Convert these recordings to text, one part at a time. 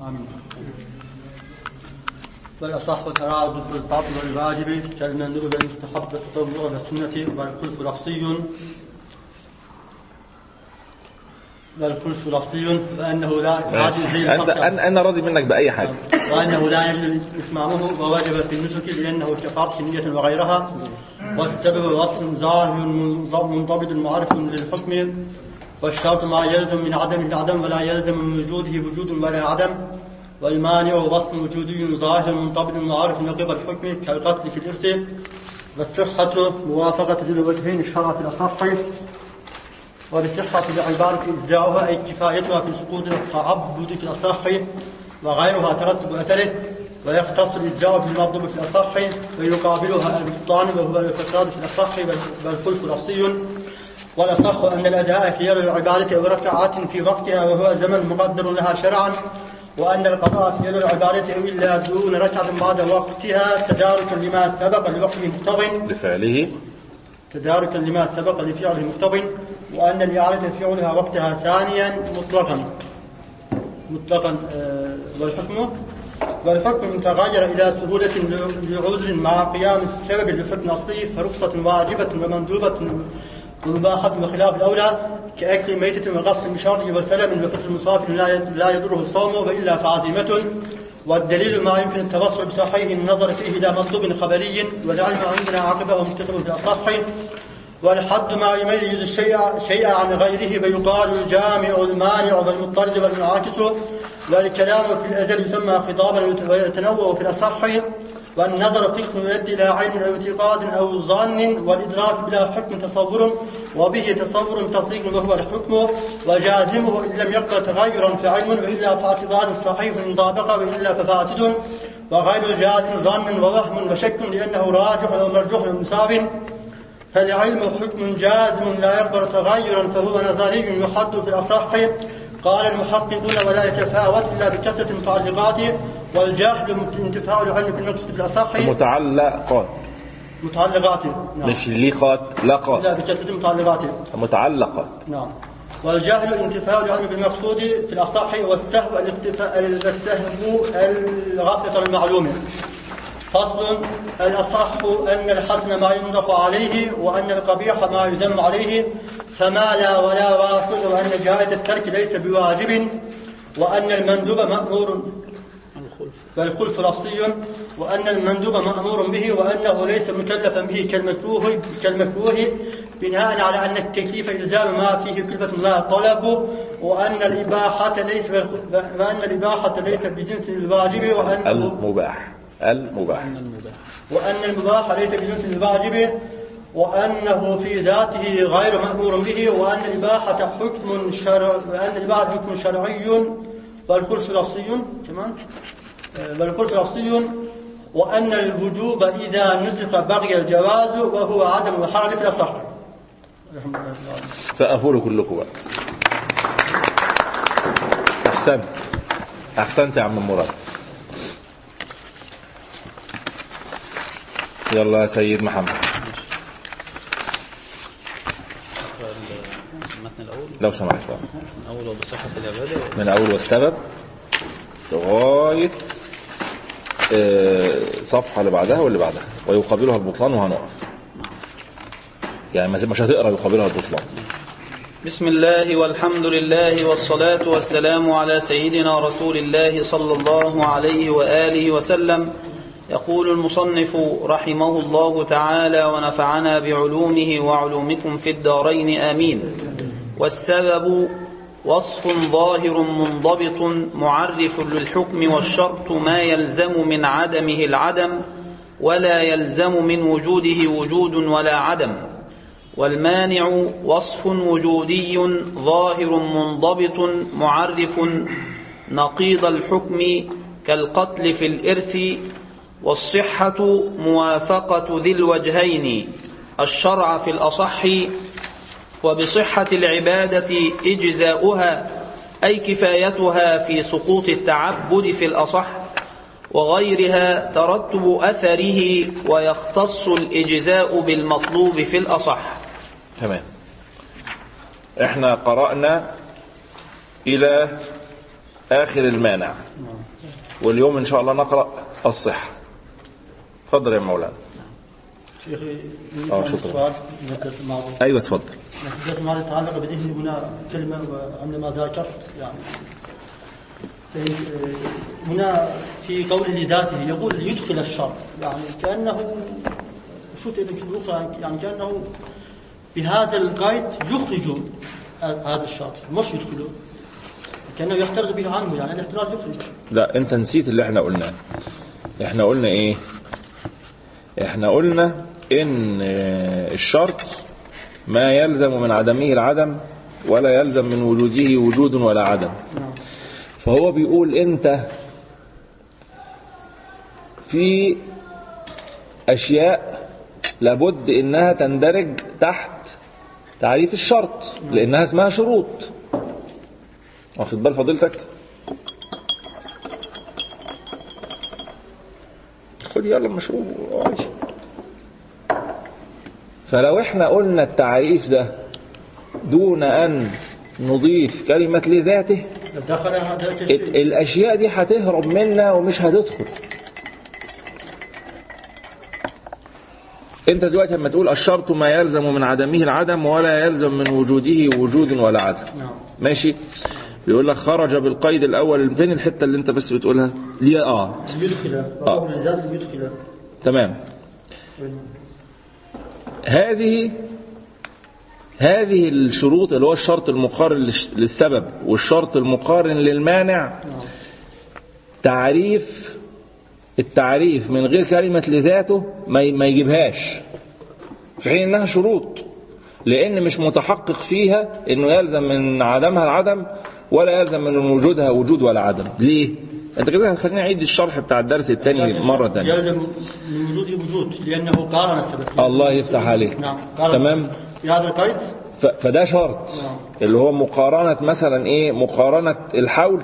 آمين والأصح تعارض في الفرض والواجب كالمندوب بالمستحب والتطوع والسنة والخلف لفظي والخلف لفظي فأنه لا يعادل زي انت انا أنا راضي منك باي حاجه وأنه لا يجوز إتمامه ووجب في النسك لأنه كفاق نية وغيرها والسبب وصف ظاهر منضبط معرف للحكم والشرط ما يلزم من عدمه العدم ولا يلزم من وجوده وجود ولا عدم والمانع وصف وجودي ظاهر منضبط معرف من قبل الحكم كالقتل في الإرث والصحة موافقة ذي الوجهين الشرع في الأصح وبصحة العبارة إجزاؤها أي كفايتها في سقوط التعبد في الأصح وغيرها ترتب أثره ويختص الإجزاء بالمطلوب في الأصح ويقابلها البطلان وهو الفساد في الأصح والخلف لفظي والأصح أن الأداء في يوم العبادة أو ركعات في وقتها وهو زمن مقدر لها شرعا وأن القضاء في يوم العبادة إلا دون ركعة بعد وقتها تداركا لما سبق لوقته مقتضٍ لفعله تداركا لما سبق لفعله مقتضٍ وأن الإعادة فعلها وقتها ثانيا مطلقا مطلقا آه، والحكم والحكم إن تغير إلى سهولة لعذر مع قيام السبب للحكم الأصلي فرخصة واجبة ومندوبة ومباحة وخلاف الأولى كأكل ميتة وغسل مشارج وسلم وقتل المصافر لا لا يضره الصوم وإلا فعزيمة والدليل ما يمكن التوصل بصحيح النظر فيه إلى مطلوب خبري والعلم عندنا عاقبه مكتسب في الأصح والحد ما يميز الشيء شيء عن غيره فيقال الجامع المانع والمضطرد والمنعكس والكلام في الأزل يسمى خطابا ويتنوع في الأصح والنظر فقه يؤدي إلى علم أو اعتقاد أو ظن والإدراك بلا حكم تصور وبه تصور تصديق وهو الحكم وجازمه إن لم يقبل تغيرا فعلم وإلا فاعتبار صحيح مطابقة وإلا ففاسد وغير جازم ظن ووهم وشك لأنه راجح أو مرجوح أو مساو فالعلم حكم جازم لا يقبل تغيرا فهو نظري يحد في الأصح قال المحققون ولا يتفاوت إلا بكثرة المتعلقات والجهل انتفاع العلم بالنقص في الأصح متعلقات متعلقات نعم مش ليقات لقات لا بكثرة المتعلقات متعلقات نعم والجهل انتفاع العلم بالمقصود في الأصح والسهو الاختفاء السهو الغفلة المعلومة فصل الأصح أن الحسن ما ينطق عليه وأن القبيح ما يذم عليه فما لا ولا واصل وأن جائزة الترك ليس بواجب وأن المندوب مأمور والخلف لفظي وأن المندوب مأمور به وأنه ليس مكلفا به كالمكروه كالمكروه بناء على أن التكليف إلزام ما فيه كلفة لا طلب وأن الإباحة ليس وأن الإباحة ليس بجنس الواجب وأنه المباح المباح وأن المباح ليس بجنس الواجب وأنه في ذاته غير مأمور به وأن الإباحة حكم شرع وأن الإباحة حكم شرعي والخلف لفظي تمام والخلف لفظي وأن الوجوب إذا نسخ بغي الجواز وهو عدم الحرج في الأصح سأفول كلكم بقى أحسنت أحسنت يا عم مراد يلا يا سيد محمد المتن الأول لو سمحت من أول وبصحة العبادة من أول والسبب لغاية آه، صفحة اللي بعدها واللي بعدها ويقابلها البطلان وهنقف يعني ما- مش هتقرا يقابلها البطلان بسم الله والحمد لله والصلاة والسلام على سيدنا رسول الله صلى الله عليه وآله وسلم يقول المصنف رحمه الله تعالى ونفعنا بعلومه وعلومكم في الدارين آمين والسبب وصف ظاهر منضبط معرف للحكم والشرط ما يلزم من عدمه العدم ولا يلزم من وجوده وجود ولا عدم والمانع وصف وجودي ظاهر منضبط معرف نقيض الحكم كالقتل في الإرث والصحة موافقة ذي الوجهين الشرع في الأصح وبصحة العبادة إجزاؤها أي كفايتها في سقوط التعبد في الأصح وغيرها ترتب أثره ويختص الإجزاء بالمطلوب في الأصح تمام احنا قرأنا إلى آخر المانع واليوم إن شاء الله نقرأ الصحة تفضل يا مولانا شيخي آه، شكراً. سؤال ذكرت الماضي أيوة تفضل الدرس الماضي يتعلق بذهني هنا كلمة وعندما ذاكرت يعني آه، هنا في قول لذاته يقول يدخل الشر يعني كأنه شو تقول بالأخرى يعني كأنه بهذا القيد يخرج هذا الشر مش يدخله كأنه يحترز به عنه يعني الاحتراز يخرج لا أنت نسيت اللي احنا قلناه احنا قلنا إيه احنا قلنا إن آه، الشرط ما يلزم من عدمه العدم ولا يلزم من وجوده وجود ولا عدم نعم فهو بيقول انت في اشياء لابد انها تندرج تحت تعريف الشرط لانها اسمها شروط واخد بال فضيلتك خد يلا مشروب وعيش. فلو احنا قلنا التعريف ده دون ان نضيف كلمة لذاته دخل هذا ال- الشيء الاشياء دي هتهرب منا ومش هتدخل انت دلوقتي لما تقول الشرط ما يلزم من عدمه العدم ولا يلزم من وجوده وجود ولا عدم نعم ماشي بيقول لك خرج بالقيد الاول فين الحته اللي انت بس بتقولها ليه اه يدخل وقول لذاته يدخل تمام هذه هذه الشروط اللي هو الشرط المقارن للش- للسبب والشرط المقارن للمانع تعريف التعريف من غير كلمة لذاته ما ي- ما يجيبهاش في حين انها شروط لان مش متحقق فيها انه يلزم من عدمها العدم ولا يلزم من وجودها وجود ولا عدم ليه انت كده هتخليني اعيد الشرح بتاع الدرس الثاني مرة ثانية يلزم من وجوده وجود لأنه قارن السبب الله يفتح عليك نعم قارن تمام السبب. في هذا القيد ف- فده شرط نعم. اللي هو مقارنة مثلا ايه مقارنة الحول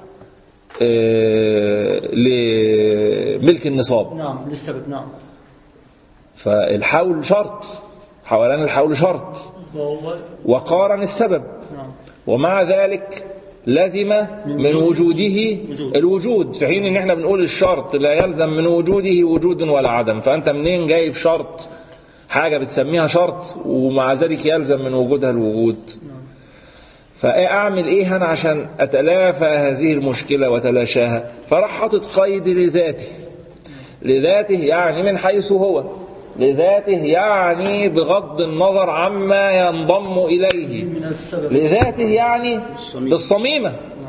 آه، لملك النصاب نعم للسبب نعم فالحول شرط حولان الحول شرط وهو وقارن السبب نعم ومع ذلك لزم من وجوده وجود. الوجود في حين ان احنا بنقول الشرط لا يلزم من وجوده وجود ولا عدم فانت منين جايب شرط حاجة بتسميها شرط ومع ذلك يلزم من وجودها الوجود فأعمل إيه أنا عشان أتلافى هذه المشكلة وتلاشاها فراح حاطط قيد لذاته لذاته يعني من حيث هو لذاته يعني بغض النظر عما ينضم إليه من السبب لذاته يعني بالصميمة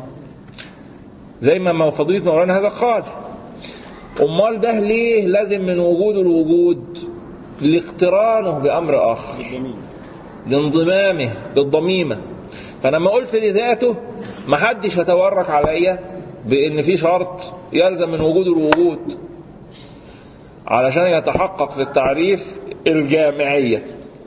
زي ما ما فضيلة مولانا هذا قال أمال ده ليه لازم من وجود الوجود لاقترانه بأمر آخر لانضمامه للضميمة فأنا لما قلت لذاته ما حدش هتورك عليا بأن في شرط يلزم من وجود الوجود علشان يتحقق في التعريف الجامعية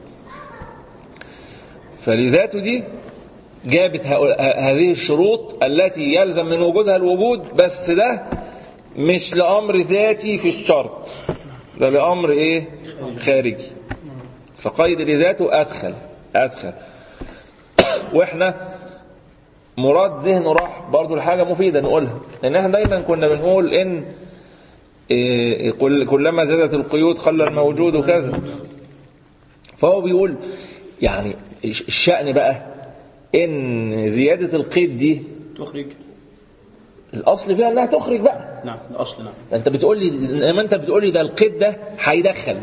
فلذاته دي جابت هؤلاء- هذه الشروط التي يلزم من وجودها الوجود بس ده مش لأمر ذاتي في الشرط ده لأمر ايه خارجي فقيد لذاته أدخل أدخل واحنا مراد ذهنه راح برضو الحاجة مفيدة نقولها لأن احنا دايما كنا بنقول إن إيه، كل- كلما زادت القيود قل الموجود وكذا فهو بيقول يعني الش- الشأن بقى إن زيادة القيد دي تخرج الأصل فيها إنها تخرج بقى نعم الأصل نعم ده انت بتقول لي لما انت بتقول لي ده القيد ده هيدخل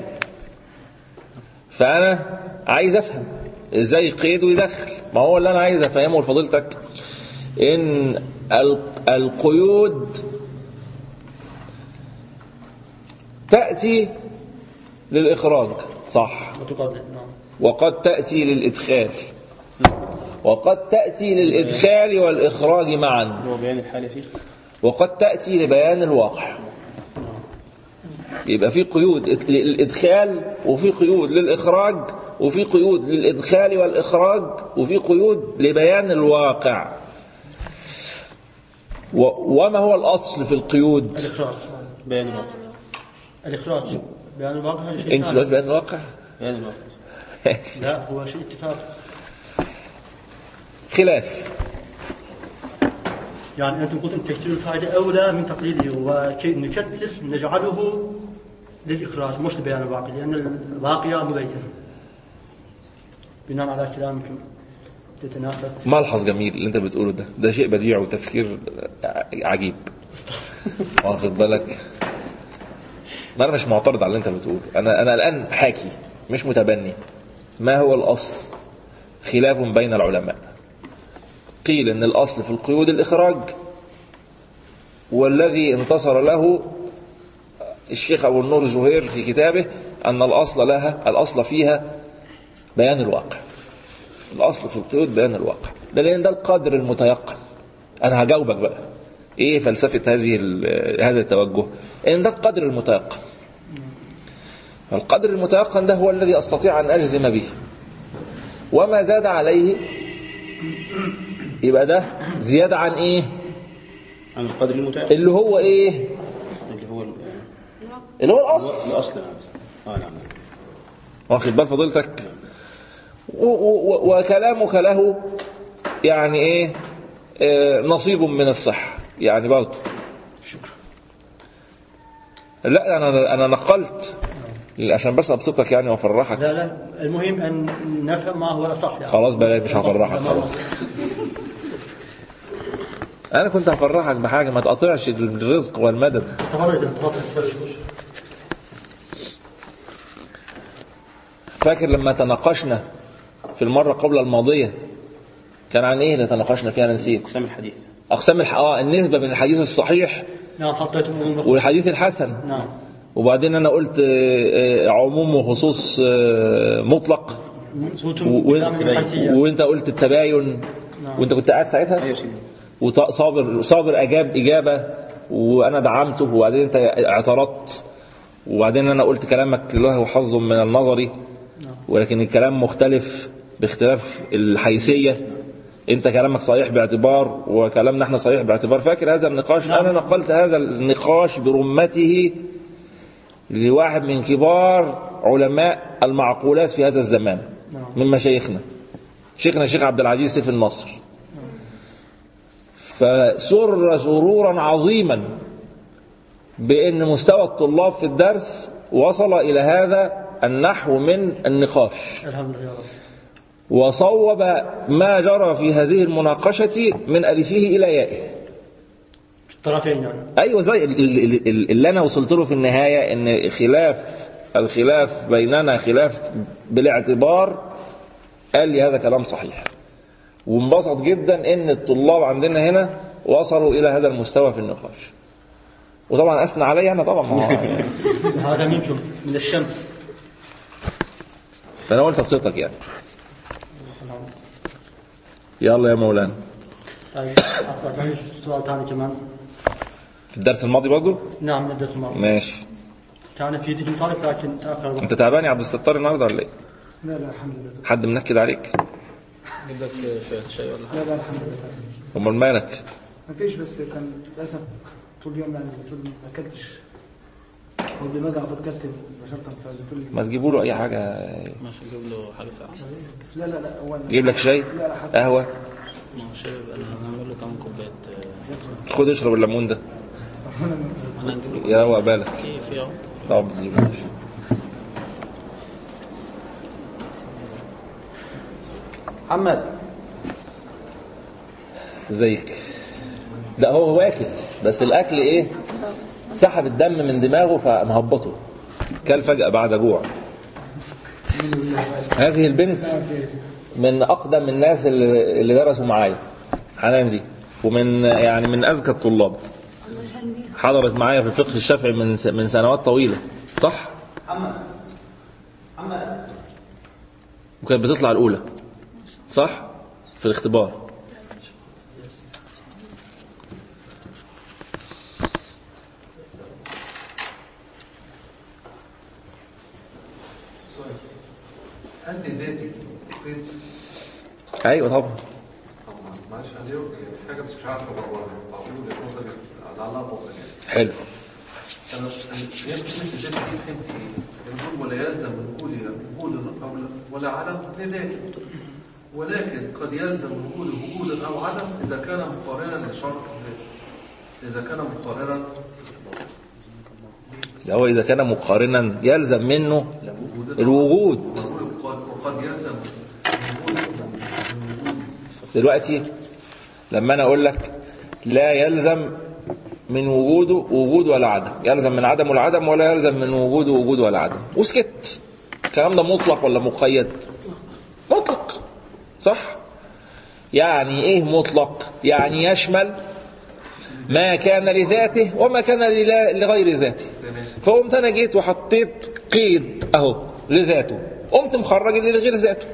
فانا عايز افهم ازاي قيد ويدخل ما هو اللي انا عايز افهمه لفضيلتك ان ال- القيود تاتي للاخراج صح وتقابل نعم وقد تاتي للادخال وقد تاتي للادخال والاخراج معا هو بيان الحالة فيه وقد تأتي لبيان الواقع يبقى في قيود للإدخال وفي قيود للإخراج وفي قيود للإدخال والإخراج وفي قيود لبيان الواقع و- وما هو الأصل في القيود الإخراج بيان الوقت الإخراج بيان الواقع هذا شيء انت ثاني. دلوقتي بيان الواقع بيان الوقت لا هو شيء اتفاق خلاف يعني أنتم قلتم تكسير الفائدة أولى من تقليده وكي نكثف نجعله للإخراج مش لبيان الواقع لأن الواقع مبين بناء على كلامكم تتناسب ملحظ جميل اللي انت بتقوله ده ده شيء بديع وتفكير عجيب واخد بالك ما انا مش معترض على اللي انت بتقوله انا انا الان حاكي مش متبني ما هو الاصل خلاف بين العلماء قيل ان الاصل في القيود الاخراج والذي انتصر له الشيخ ابو النور زهير في كتابه ان الاصل لها الاصل فيها بيان الواقع الاصل في القيود بيان الواقع ده لان ده القدر المتيقن انا هجاوبك بقى ايه فلسفه هذه ال- هذا التوجه ان ده القدر المتيقن فالقدر المتيقن ده هو الذي استطيع ان اجزم به وما زاد عليه يبقى ده زياده عن ايه عن القدر المتأكد اللي هو ايه اللي هو ال- اللي هو الاصل الأصل نعم آه نعم واخد بال فضيلتك و- و- وكلامك له يعني ايه آه، نصيب من الصحة يعني برضه لا انا انا نقلت عشان بس ابسطك يعني وافرحك لا لا المهم أن نفهم ما هو الأصح يعني. خلاص بلاش مش هفرحك خلاص انا كنت هفرحك بحاجه ما تقطعش الرزق والمدد تفضل تفضل فاكر لما تناقشنا في المره قبل الماضيه كان عن ايه اللي تناقشنا فيها انا نسيت أقسام الحديث اقسام الح... اه النسبه بين الحديث الصحيح نعم حطيت أمور والحديث الحسن نعم وبعدين انا قلت آه، آه، عموم وخصوص آه، مطلق قلتم و... كلام الحيثية. وانت قلت التباين وانت كنت قاعد ساعتها أيوة سيدي وصابر صابر اجاب اجابه وانا دعمته وبعدين انت اعترضت وبعدين انا قلت كلامك له حظ من النظري ولكن الكلام مختلف باختلاف الحيثيه انت كلامك صحيح باعتبار وكلامنا احنا صحيح باعتبار فاكر هذا النقاش انا نقلت هذا النقاش برمته لواحد من كبار علماء المعقولات في هذا الزمان من مشايخنا شيخنا الشيخ عبد العزيز سيف النصر فسر سرورا عظيما بأن مستوى الطلاب في الدرس وصل إلى هذا النحو من النقاش الحمد لله رب وصوب ما جرى في هذه المناقشة من ألفه إلى يائه الطرفين يعني أيوة زي ال- ال- ال- اللي أنا وصلت له في النهاية أن خلاف الخلاف بيننا خلاف بالاعتبار قال لي هذا كلام صحيح وانبسط جدا ان الطلاب عندنا هنا وصلوا الى هذا المستوى في النقاش وطبعا اثنى علي انا طبعا ما هو- هذا منكم من الشمس فانا قلت ابسطك يعني يلا يا مولانا طيب أصبح عندي سؤال ثاني كمان في الدرس الماضي برضو نعم من الدرس الماضي ماشي كان في ذهن طالب لكن تأخر الوقت انت تعبان يا عبد الستار النهارده ولا ايه لا لا الحمد لله حد منكد عليك اجيب لك شويه شاي ولا حاجه لا لا الحمد لله امال مالك ما فيش بس كان للاسف طول اليوم يعني طول ما اكلتش والدماغ على طول كلت بشرطا فطول ما تجيبوا له اي حاجه ماشي اجيب له حاجه ساعه لا لا لا هو جيب لك شاي لا لا حتى قهوه ماشي انا هنعمل له كام كوبايه آه، خد اشرب الليمون ده انا هنجيب له يروق بالك كيف يا طب تجيب له شاي. محمد ازيك لا هو واكل بس الاكل ايه سحب الدم من دماغه فمهبطه كل فجأة بعد جوع هذه البنت من أقدم الناس اللي اللي درسوا معايا حنان دي ومن يعني من أذكى الطلاب حضرت معايا في الفقه الشافعي من س- من سنوات طويلة صح؟ وكانت بتطلع الأولى صح؟ في الاختبار عندي ذاتي قيد ايوه طبعا طبعا معلش هذه حاجه بس مش عارف ابررها تعطيني وجهه نظري لعلها تصل يعني حلو انا هي قيمه الذات دي فهمت ايه؟ بنقول ولا يلزم من وجود وجود او ولا عدم لذاته ولكن قد يلزم وجود وجودا او عدم اذا كان مقارنا لشرط اذا كان مقارنا ده هو إذا كان مقارنا يلزم منه الوجود وقد وقد يلزم دلوقتي لما أنا أقول لك لا يلزم من وجوده وجود ولا عدم يلزم من عدمه العدم ولا يلزم من وجوده وجود ولا عدم وسكت الكلام ده مطلق ولا مقيد مطلق صح يعني ايه مطلق يعني يشمل ما كان لذاته وما كان للا- لغير ذاته فقمت انا جيت وحطيت قيد اهو لذاته قمت مخرج اللي لغير ذاته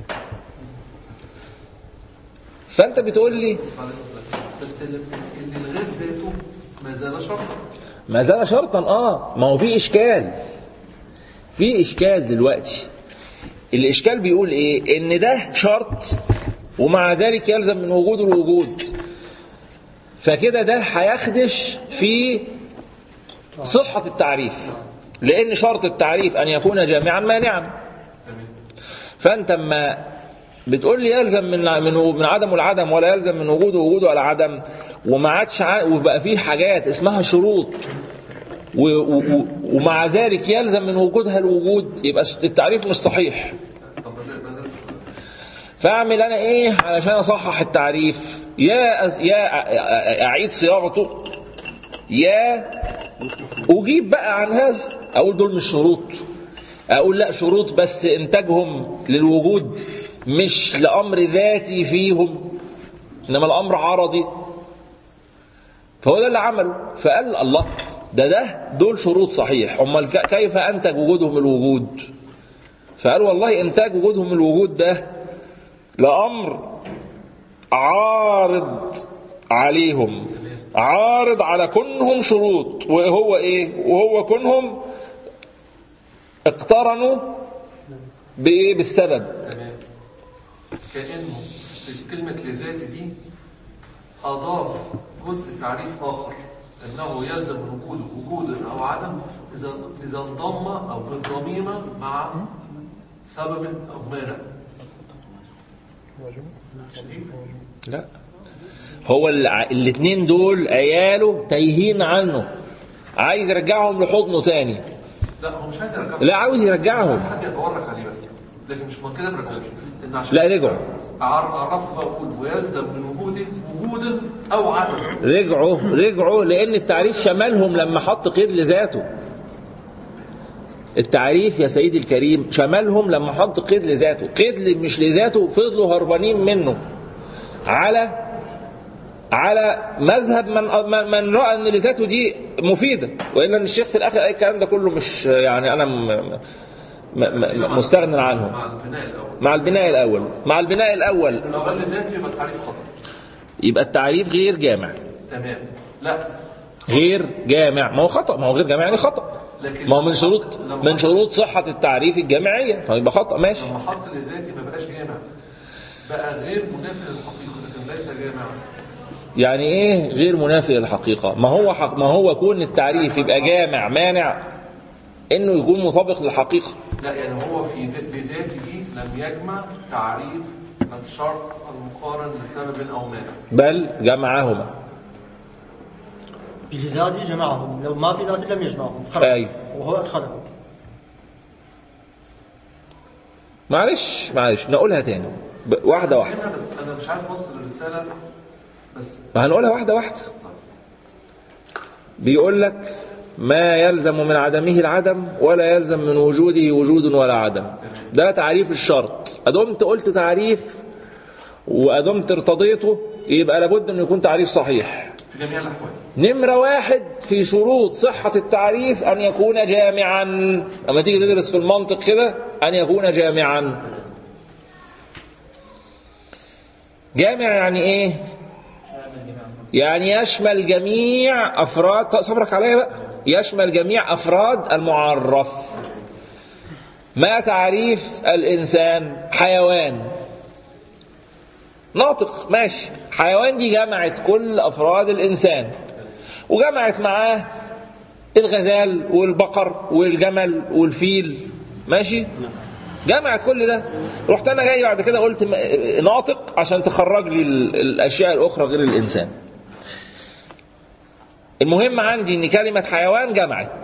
فانت بتقول لي بس اللي اللي غير ذاته ما زال شرطا ما زال شرطا اه ما هو في اشكال في اشكال دلوقتي الاشكال بيقول ايه ان ده شرط ومع ذلك يلزم من وجوده الوجود فكده ده هيخدش في صحة التعريف لأن شرط التعريف أن يكون جامعا مانعا فأنت اما بتقول لي يلزم من من من عدم العدم ولا يلزم من وجوده وجوده ولا عدم وما عادش ع- وبقى فيه حاجات اسمها شروط و و و ومع ذلك يلزم من وجودها الوجود يبقى التعريف مش صحيح طب ما ده- ما ده- فاعمل انا ايه علشان اصحح التعريف يا أز... يا أ- أ- اعيد صياغته يا اجيب بقى عن هذا اقول دول مش شروط اقول لا شروط بس انتاجهم للوجود مش لامر ذاتي فيهم انما الامر عرضي فهو ده اللي عمله فقال الله ده ده دول شروط صحيح امال ك- كيف انتج وجودهم الوجود فقال والله انتاج وجودهم الوجود ده لأمر عارض عليهم عارض على كونهم شروط وهو ايه وهو كونهم اقترنوا بايه بالسبب تمام كأنه في كلمة لذات دي أضاف جزء تعريف آخر أنه يلزم من وجوده وجودا أو عدم إذا إذا انضم أو بالضميمة مع سبب أو مانع لا هو الاثنين دول عياله تايهين عنه عايز يرجعهم لحضنه تاني لا هو مش عايز يرجعه لا عاوز يرجعهم عايز حد يتورك عليه بس لكن مش من كده ما رجعوش لأن عشان لا رجعوا أعرفه بقى أقول ويلزم من وجوده وجودا أو عدم رجعوا رجعوا لان التعريف شملهم لما حط قيد لذاته التعريف يا سيدي الكريم شملهم لما حط قيد لذاته قيد ل- مش لذاته فضلوا هربانين منه على على مذهب من من- من راى ان لذاته دي مفيده والا ان الشيخ في الاخر قال الكلام ده كله مش يعني انا م- م- م- مستغني عنه مع البناء الأول مع البناء الاول مع البناء الاول لو قال لذاته يبقى التعريف خطأ يبقى التعريف غير جامع تمام لا غير جامع ما هو خطأ ما هو غير جامع يعني خطأ لكن ما هو من شروط من شروط صحة التعريف الجامعية فيبقى خطأ ماشي لما حط لذاتي ما بقاش جامع بقى غير منافي للحقيقة لكن ليس جامع يعني ايه غير منافي للحقيقة ما هو حق ما هو كون التعريف يبقى جامع مانع انه يكون مطابق للحقيقة لا يعني هو في ذ- لذاته لم يجمع تعريف الشرط المقارن لسبب أو مانع بل جمعهما بلذاته جمعهم لو ما في ذاته لم يجمعهم خرج أي. وهو أدخلهم معلش معلش نقولها تاني ب- واحدة واحدة هنا بس أنا مش عارف أوصل الرسالة بس ما هنقولها واحدة واحدة بيقول لك ما يلزم من عدمه العدم ولا يلزم من وجوده وجود ولا عدم ده تعريف الشرط أدمت قلت تعريف وأدمت ارتضيته يبقى لابد أن يكون تعريف صحيح في جميع الأحوال نمرة واحد في شروط صحة التعريف أن يكون جامعا أما تيجي تدرس في المنطق كده أن يكون جامعا جامع يعني إيه يعني يشمل جميع أفراد صبرك عليا بقى يشمل جميع أفراد المعرف ما تعريف الإنسان حيوان ناطق ماشي حيوان دي جمعت كل أفراد الإنسان وجمعت معاه الغزال والبقر والجمل والفيل ماشي جمعت كل ده رحت انا جاي بعد كده قلت م- ناطق عشان تخرج لي ال- الاشياء الاخرى غير الانسان المهم عندي ان كلمه حيوان جمعت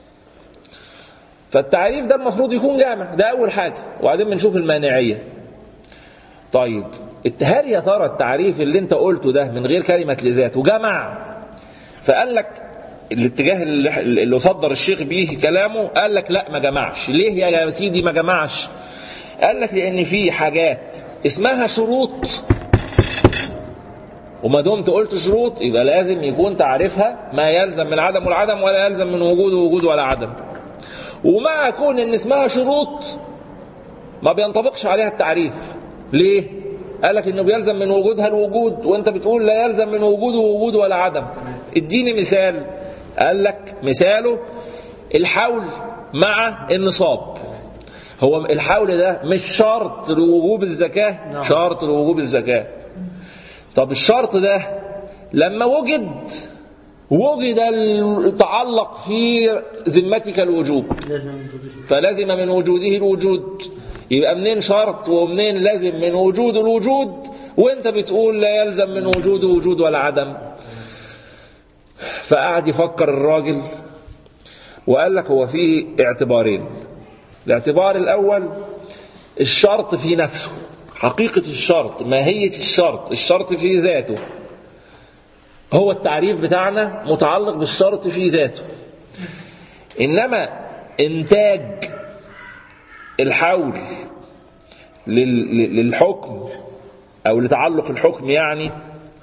فالتعريف ده المفروض يكون جامع ده اول حاجه وبعدين بنشوف المانعيه طيب هل يا ترى التعريف اللي انت قلته ده من غير كلمه لذاته جمع فقال لك الاتجاه اللي اللي صدر الشيخ بيه كلامه قال لك لا ما جمعش ليه يا سيدي ما جمعش قال لك لان في حاجات اسمها شروط وما دمت قلت شروط يبقى لازم يكون تعريفها ما يلزم من عدم والعدم ولا يلزم من وجود وجود ولا عدم ومع كون ان اسمها شروط ما بينطبقش عليها التعريف ليه قال لك انه بيلزم من وجودها الوجود وانت بتقول لا يلزم من وجوده وجود ولا عدم اديني مثال قال لك مثاله الحول مع النصاب هو الحول ده مش شرط لوجوب الزكاة نعم. شرط لوجوب الزكاة طب الشرط ده لما وجد وجد يتعلق في ذمتك الوجوب لازم وجود فلزم من وجوده الوجود يبقى منين شرط ومنين لازم من وجود الوجود وانت بتقول لا يلزم من وجوده وجود ولا عدم فقعد يفكر الراجل وقال لك هو في اعتبارين الاعتبار الاول الشرط في نفسه حقيقة الشرط ماهية الشرط الشرط في ذاته هو التعريف بتاعنا متعلق بالشرط في ذاته إنما إنتاج الحول لل- لل- للحكم أو لتعلق الحكم يعني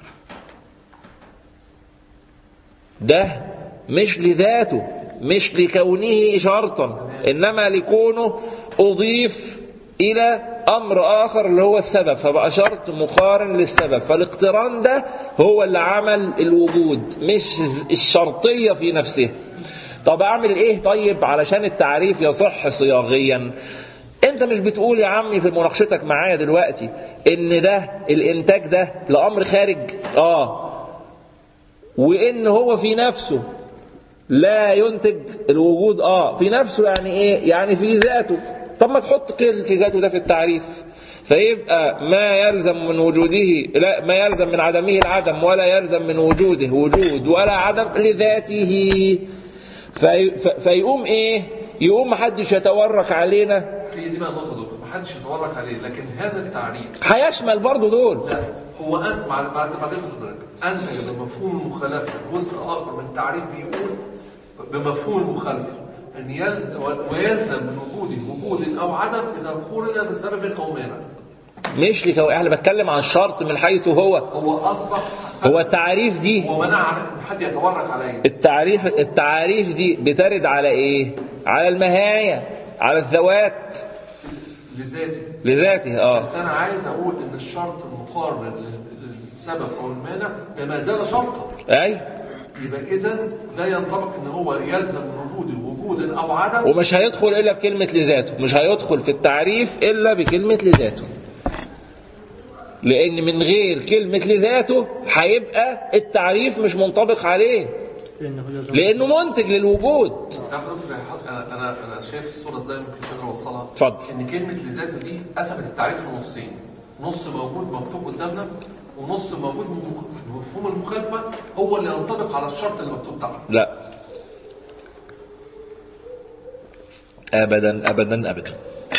ده مش لذاته مش لكونه شرطا إنما لكونه أضيف إلى أمر آخر اللي هو السبب فبقى شرط مقارن للسبب فالاقتران ده هو اللي عمل الوجود مش الشرطية في نفسه طب أعمل إيه طيب علشان التعريف يصح صياغيا انت مش بتقول يا عمي في مناقشتك معايا دلوقتي ان ده الانتاج ده لامر خارج اه وان هو في نفسه لا ينتج الوجود اه في نفسه يعني ايه يعني في ذاته طب ما تحط كده في ذاته ده في التعريف فيبقى ما يلزم من وجوده لا ما يلزم من عدمه العدم ولا يلزم من وجوده وجود ولا عدم لذاته في في فيقوم ايه يقوم محدش يتورك علينا هي دي بقى النقطه دول محدش يتورك عليه لكن هذا التعريف هيشمل برضو دول لا هو انت مع بعد بعد إذن حضرتك انت بمفهوم المخالفه جزء اخر من التعريف بيقول بمفهوم المخالفه ان يل ويلزم من وجود وجود او عدم اذا قورن بسبب او مانع مش لكو انا بتكلم عن الشرط من حيث هو هو اصبح هو التعريف دي هو منع عن حد يتورك عليه التعريف التعاريف دي بترد على ايه على المهاية على الذوات لذاته لذاته اه بس انا عايز اقول ان الشرط المقارن لل- للسبب او المانع ده ما زال شرطا اي يبقى اذا لا ينطبق ان هو يلزم من وجوده وجودا او عدم ومش هيدخل الا بكلمة لذاته مش هيدخل في التعريف الا بكلمة لذاته لان من غير كلمة لذاته هيبقى التعريف مش منطبق عليه لأنه يلزم لانه منتج للوجود تعرف يا دكتور يا حضرتك، انا انا انا شايف الصوره ازاي ممكن مش قادر اوصلها اتفضل. ان كلمه لذاته دي قسمت التعريف لنصين نص موجود مكتوب قدامنا ونص موجود من مفهوم المخالفه هو اللي ينطبق على الشرط اللي مكتوب تحت لا ابدا ابدا ابدا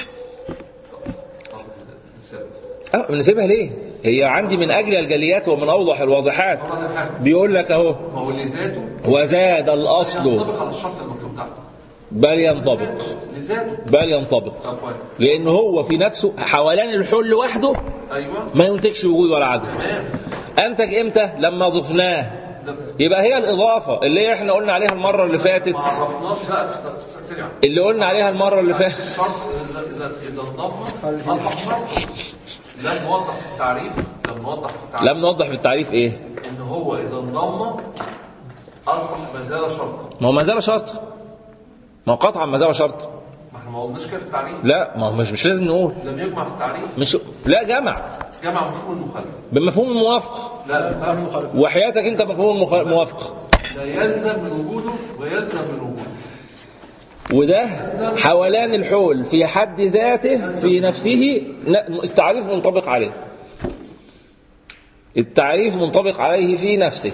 اه بنسيبها ليه هي عندي من اجل الجليات ومن اوضح الواضحات خلاص يا حاج بيقول لك اهو ما هو لذاته وزاد الاصل ينطبق على الشرط اللي مكتوب تحته بل ينطبق لذاته بل ينطبق طب كويس لان هو في نفسه حولان الحل لوحده ايوه ما ينتجش وجود ولا عدم تمام انتج امتى لما ضفناه ده يبقى هي الاضافه اللي احنا قلنا عليها المره اللي فاتت ما عرفناش لا في ثانيه واحدة. اللي قلنا عليها المره اللي فاتت شرط اذا اذا اذا انضاف اصبح شرط لم نوضح في التعريف لم نوضح في التعريف لم نوضح في التعريف ايه ان هو اذا انضم اصبح ما زال شرطا ما هو ما زال شرط ما هو قطعا ما زال شرط ما احنا ما قلناش كده في التعريف لا ما هو مش مش لازم نقول لم يجمع في التعريف مش لا جمع جمع مفهوم المخالفه بمفهوم الموافقه لا لا وحياتك انت مفهوم المخ- الموافقه لا يلزم من وجوده ويلزم من وجوده وده حولان الحول في حد ذاته في نفسه ن- التعريف منطبق عليه التعريف منطبق عليه في نفسه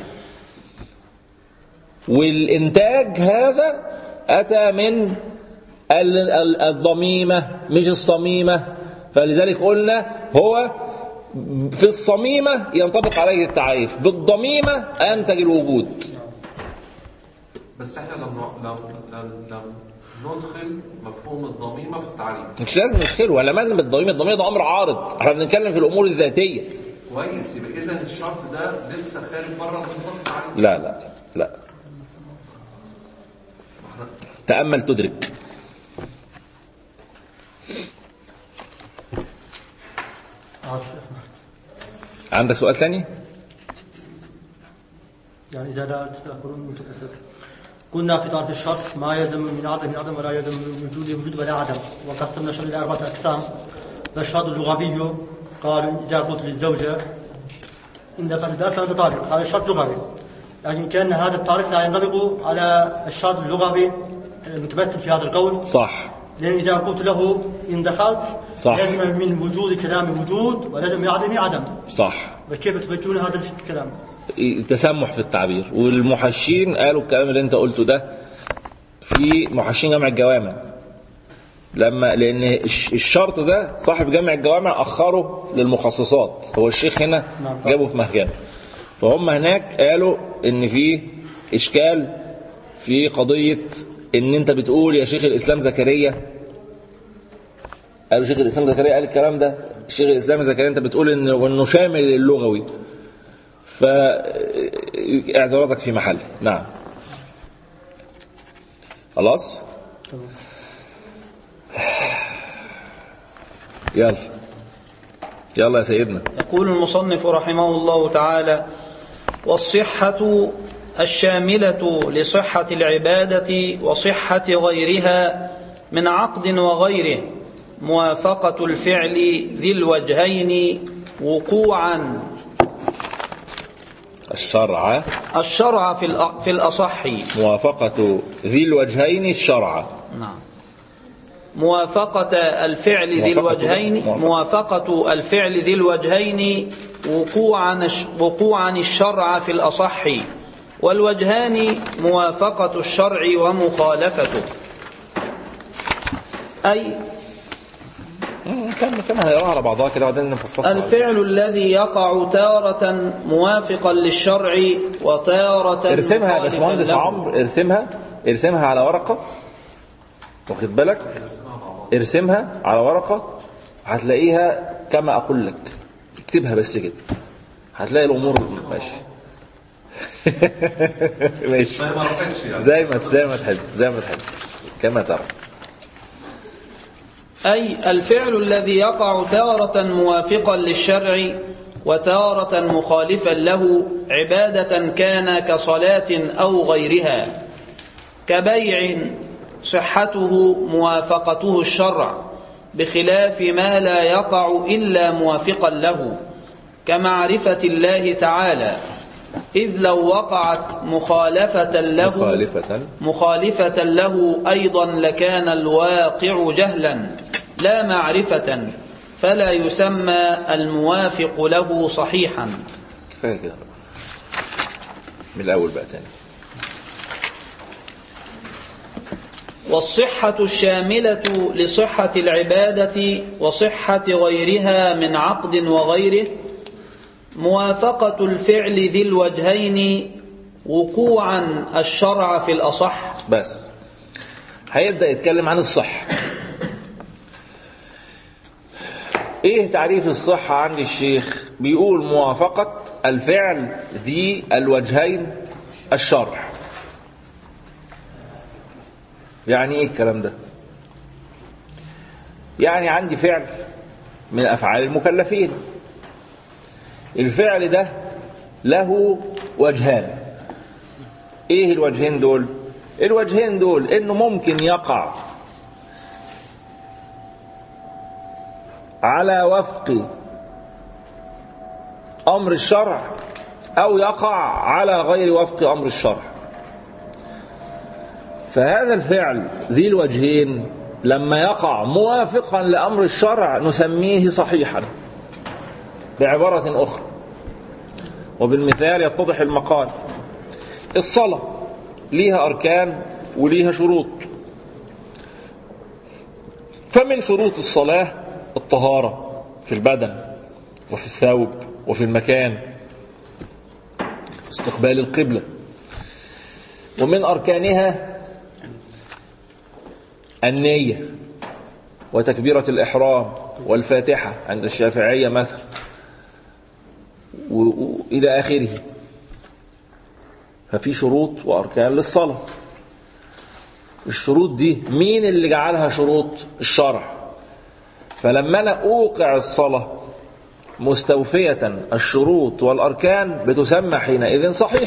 والإنتاج هذا أتى من ال- ال- الضميمة مش الصميمة فلذلك قلنا هو في الصميمة ينطبق عليه التعريف بالضميمة أنتج الوجود بس احنا لم لم لم, لم ندخل مفهوم الضميمه في التعريف مش لازم ندخله ولا معنى بالضميمة الضميمة ده أمر عارض احنا بنتكلم في الأمور الذاتية كويس يبقى اذا الشرط ده لسه خارج بره نطاق التعريف لا لا لا تأمل تدرك عندك سؤال ثاني؟ يعني إذا لا تستأخرون من أساس قلنا في تعريف الشرط ما يلزم من عدم من عدم ولا يلزم من وجود وجود ولا عدم وقسمنا الشرط إلى أربعة أقسام فالشرط اللغوي قالوا إذا قلت للزوجة إن دخلت الدار فأنت طالق هذا الشرط لغوي لكن كان هذا التعريف لا ينطبق على الشرط اللغوي المتمثل في هذا القول صح لأن إذا قلت له إن دخلت صح. لازم من وجود كلام وجود ولازم من عدم عدم صح فكيف تبجون هذا الكلام؟ تسمح في التعبير والمحشين قالوا الكلام اللي انت قلته ده في محشين جمع الجوامع لما لان الش- الشرط ده صاحب جمع الجوامع اخره للمخصصات هو الشيخ هنا نعم. جابه في مهجنه فهم هناك قالوا ان في اشكال في قضيه ان انت بتقول يا شيخ الاسلام زكريا قالوا شيخ الاسلام زكريا قال الكلام ده شيخ الاسلام زكريا انت بتقول انه انه شامل اللغوي فاعتراضك في محل نعم خلاص يلا يلا يا سيدنا يقول المصنف رحمه الله تعالى والصحة الشاملة لصحة العبادة وصحة غيرها من عقد وغيره موافقة الفعل ذي الوجهين وقوعا الشرع الشرع في الأ- في الأصح موافقة ذي الوجهين الشرع نعم موافقة الفعل ذي موافقة الوجهين موافقة. موافقة الفعل ذي الوجهين وقوعا وقوعا الشرع في الأصح والوجهان موافقة الشرع ومخالفته أي كم كم هنقراها على بعضها كده وبعدين نفصصها الفعل الذي يقع تارة موافقا للشرع وتارة ارسمها يا مخالفا باشمهندس له. عمرو ارسمها ارسمها على ورقة واخد بالك ارسمها على ورقة هتلاقيها كما أقول لك اكتبها بس كده هتلاقي الأمور ماشي ماشي ما ما رفتش يعني زي ما زي ما تحب زي ما تحب كما ترى أي الفعل الذي يقع تارة موافقا للشرع وتارة مخالفا له عبادة كان كصلاة أو غيرها كبيع صحته موافقته الشرع بخلاف ما لا يقع إلا موافقا له كمعرفة الله تعالى إذ لو وقعت مخالفة له مخالفة مخالفة له أيضا لكان الواقع جهلا لا معرفة فلا يسمى الموافق له صحيحا كفاية كده بقى. من الأول بقى تاني والصحة الشاملة لصحة العبادة وصحة غيرها من عقد وغيره موافقة الفعل ذي الوجهين وقوعا الشرع في الأصح بس هيبدأ يتكلم عن الصحة ايه تعريف الصحة عند الشيخ بيقول موافقة الفعل ذي الوجهين الشرع يعني ايه الكلام ده يعني عندي فعل من افعال المكلفين الفعل ده له وجهان ايه الوجهين دول الوجهين دول انه ممكن يقع على وفق امر الشرع او يقع على غير وفق امر الشرع فهذا الفعل ذي الوجهين لما يقع موافقا لأمر الشرع نسميه صحيحا بعبارة أخرى وبالمثال يتضح المقال الصلاة ليها أركان وليها شروط فمن شروط الصلاة الطهارة في البدن وفي الثوب وفي المكان استقبال القبلة ومن أركانها النية وتكبيرة الإحرام والفاتحة عند الشافعية مثلا وإلى آخره ففي شروط وأركان للصلاة الشروط دي مين اللي جعلها شروط الشرع فلما أنا أوقع الصلاة مستوفية الشروط والأركان بتسمى حينئذ صحيح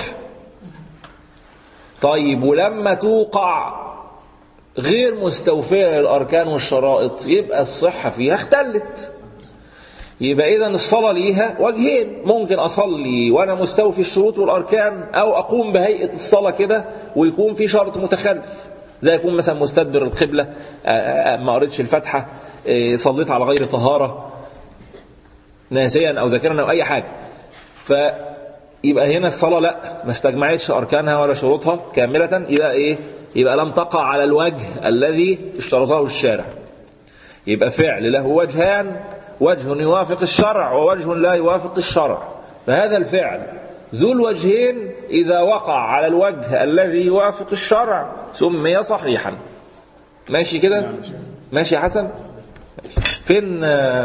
طيب ولما توقع غير مستوفية للأركان والشرائط يبقى الصحة فيها اختلت يبقى إذا الصلاة ليها وجهين ممكن أصلي وأنا مستوفي الشروط والأركان أو أقوم بهيئة الصلاة كده ويكون في شرط متخلف زي يكون مثلا مستدبر القبلة ما قريتش الفاتحة صليت على غير طهارة ناسيا أو ذاكرا أو أي حاجة فيبقى هنا الصلاة لا ما استجمعتش أركانها ولا شروطها كاملة يبقى إيه يبقى لم تقع على الوجه الذي اشترطه الشارع يبقى فعل له وجهان وجه يوافق الشرع ووجه لا يوافق الشرع فهذا الفعل ذو الوجهين إذا وقع على الوجه الذي يوافق الشرع سمي صحيحا ماشي كده ماشي يا حسن فين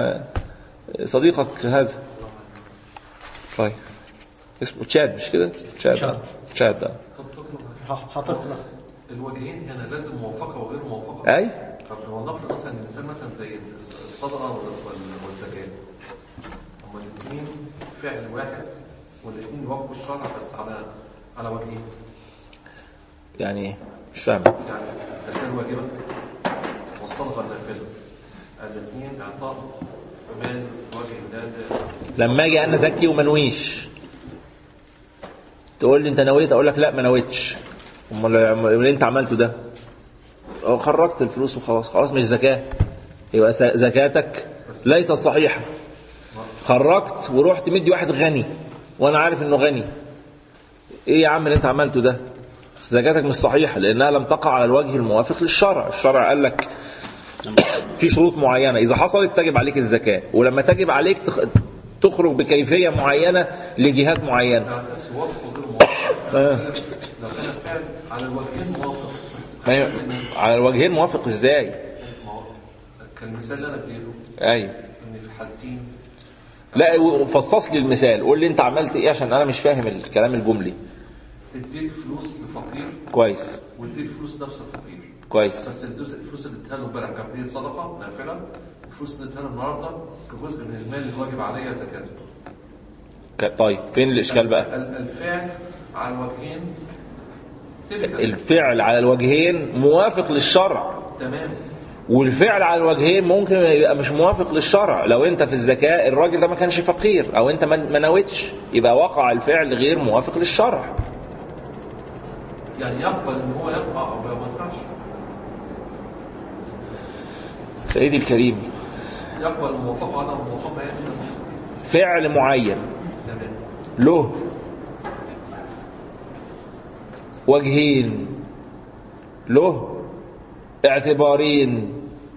صديقك هذا طيب اسمه تشاد مش كده تشاد تشاد ده حطيت الوجهين هنا لازم موافقه وغير موافقه اي طب لو نفرض مثلا الانسان مثلا زي الصدقه والزكاه هما الاثنين فعل واحد والاثنين يوافقوا الشرع بس على على وجهين يعني إيه؟ مش فاهم يعني الزكاه الواجبه والصدقه النافله الاثنين اعطاء مال وجه الله لما اجي انا زكي وما انويش تقول لي انت نويت اقول لك لا ما نويتش امال اللي انت عملته ده أو خرجت الفلوس وخلاص خلاص مش زكاه يبقى زكاتك ليست صحيحه خرجت ورحت مدي واحد غني وانا عارف انه غني ايه يا عم اللي انت عملته ده زكاتك مش صحيحه لانها لم تقع على الوجه الموافق للشرع الشرع قال لك في شروط معينه اذا حصلت تجب عليك الزكاه ولما تجب عليك تخرج بكيفيه معينه لجهات معينه على اساس يوافق وغير موافق لو كان الفعل على الوجهين موافق ما هي- على الوجهين موافق ازاي ما هو كالمثال اللي انا اديته ايوه ان في الحالتين لا فصص لي المثال قول لي انت عملت ايه عشان انا مش فاهم الكلام الجملي اديت فلوس لفقير كويس واديت فلوس نفس الفقير كويس بس الجزء الفلوس اللي اديتها له امبارح كانت دي صدقه نافله الفلوس اللي اديتها له النهارده كجزء من المال اللي واجب عليا زكاته ك- طيب فين الاشكال بقى ال- الفعل على الوجهين تبقى الفعل على الوجهين موافق للشرع تمام والفعل على الوجهين ممكن يبقى مش موافق للشرع لو انت في الزكاة الراجل ده ما كانش فقير او انت ما ما نويتش يبقى وقع الفعل غير موافق للشرع يعني يقبل ان هو يقع او ما ينفعش سيدي الكريم يقبل الموافقه على الموافقه يعني فعل معين تمام له وجهين له اعتبارين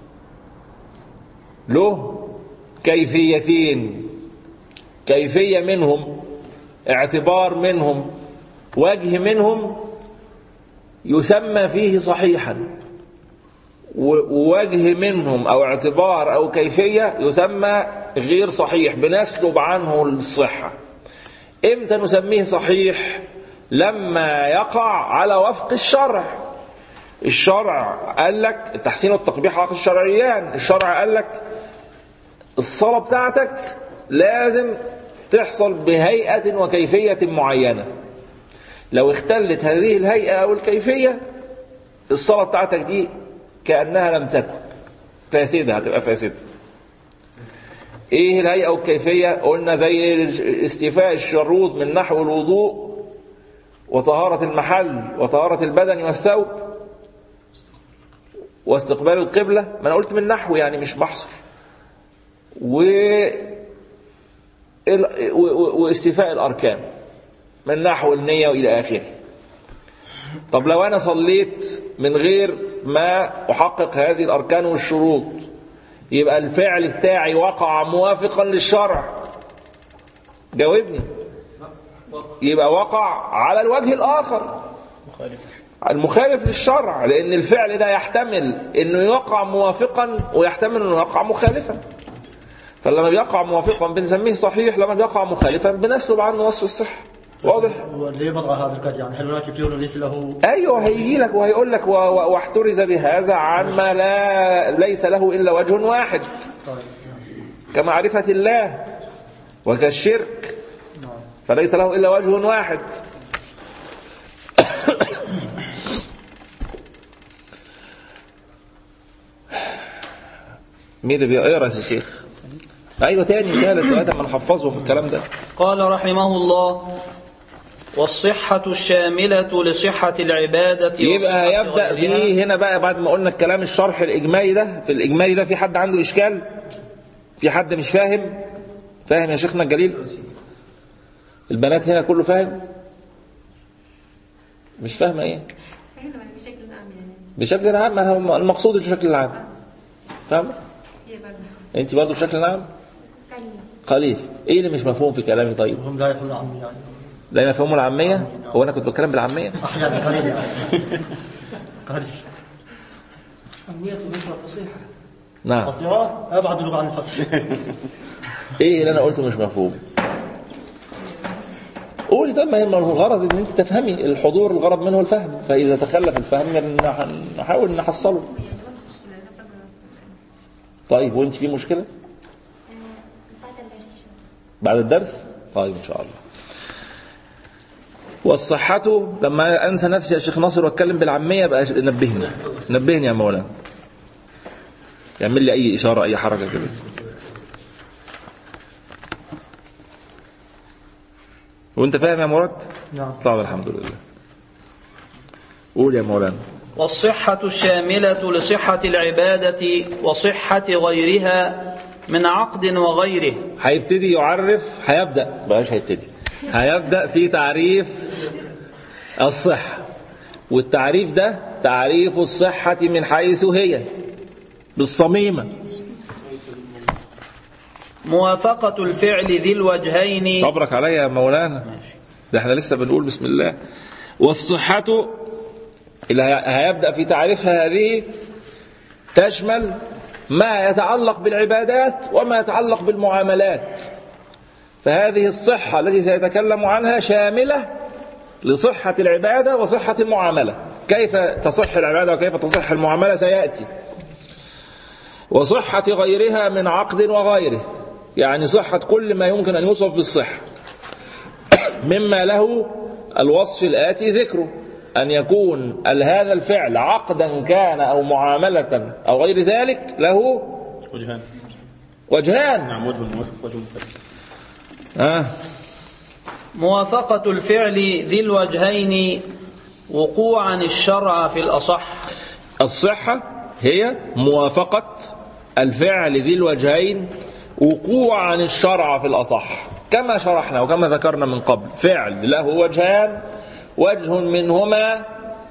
له كيفيتين كيفية منهم اعتبار منهم وجه منهم يسمى فيه صحيحا و- ووجه منهم او اعتبار او كيفية يسمى غير صحيح بنسلب عنه الصحة امتى نسميه صحيح لما يقع على وفق الشرع الشرع قال لك التحسين والتقبيح حق الشرعيان الشرع قال لك الصلاة بتاعتك لازم تحصل بهيئة وكيفية معينة لو اختلت هذه الهيئة أو الكيفية الصلاة بتاعتك دي كأنها لم تكن فاسدة هتبقى فاسدة ايه الهيئة والكيفية قلنا زي استيفاء الشروط من نحو الوضوء وطهارة المحل وطهارة البدن والثوب واستقبال القبلة ما أنا قلت من نحو يعني مش بحصر و ال- و- و- واستيفاء الأركان من نحو النية وإلى آخره طب لو أنا صليت من غير ما أحقق هذه الأركان والشروط يبقى الفعل بتاعي وقع موافقا للشرع جاوبني يبقى وقع على الوجه الآخر المخالف للشرع لأن الفعل ده يحتمل أنه يقع موافقا ويحتمل أنه يقع مخالفا فلما بيقع موافقا بنسميه صحيح لما بيقع مخالفا بنسلب عنه وصف الصحة واضح؟ واللي يبغى هذا القد يعني هل هناك فعل ليس له ايوه هيجي لك وهيقول لك و- و- واحترز بهذا عما لا ليس له الا وجه واحد كمعرفه الله وكالشرك فليس له الا وجه واحد مين اللي بيقرا يا شيخ ايوه تاني ثالث لغايه ما نحفظهم الكلام ده قال رحمه الله والصحة الشاملة لصحة العبادة يبقى وصحة هيبدا غيرها. فيه هنا بقى بعد ما قلنا الكلام الشرح الاجمالي ده في الاجمالي ده في حد عنده اشكال في حد مش فاهم فاهم يا شيخنا الجليل البنات هنا كله فاهم مش فاهمه ايه فهنا بشكل عام يعني بشكل عام ما هو المقصود الشكل العام فاهم هي برضه انت برضه بشكل عام قليل قليل ايه اللي مش مفهوم في كلامي طيب هم لا يفهمون عني يعني لا مفهوم العاميه هو انا كنت بتكلم بالعاميه احيانا قليل يعني قليل أهمية اللغة الفصيحة نعم فصيحة ابعد اللغة عن الفصيح ايه اللي انا قلته مش مفهوم قولي طب ما هي ما هو الغرض ان انت تفهمي الحضور الغرض منه الفهم فاذا تخلف الفهم نح- نحاول نحصله طيب وانت في مشكله بعد الدرس بعد الدرس طيب ان شاء الله والصحة لما انسى نفسي يا شيخ ناصر واتكلم بالعامية يبقى نبهني نبهني يا مولانا يعمل لي اي اشارة اي حركة كده وانت فاهم يا مراد نعم طيب الحمد لله قول يا مولانا والصحة الشاملة لصحة العبادة وصحة غيرها من عقد وغيره هيبتدي يعرف هيبدأ بلاش هيبتدي هيبدأ في تعريف الصحة والتعريف ده تعريف الصحة من حيث هي بالصميمة موافقة الفعل ذي الوجهين صبرك عليا يا مولانا ده احنا لسه بنقول بسم الله والصحة اللي هي- هيبدأ في تعريفها هذه تشمل ما يتعلق بالعبادات وما يتعلق بالمعاملات فهذه الصحة التي سيتكلم عنها شاملة لصحة العبادة وصحة المعاملة كيف تصح العبادة وكيف تصح المعاملة سيأتي وصحة غيرها من عقد وغيره يعني صحة كل ما يمكن أن يوصف بالصحة مما له الوصف الآتي ذكره أن يكون ال- هذا الفعل عقدا كان أو معاملة أو غير ذلك له وجهان وجهان نعم وجه موافق وجه مخالف آه. موافقة الفعل ذي الوجهين وقوعا الشرع في الأصح الصحة هي موافقة الفعل ذي الوجهين وقوعا الشرع في الأصح كما شرحنا وكما ذكرنا من قبل فعل له وجهان وجه منهما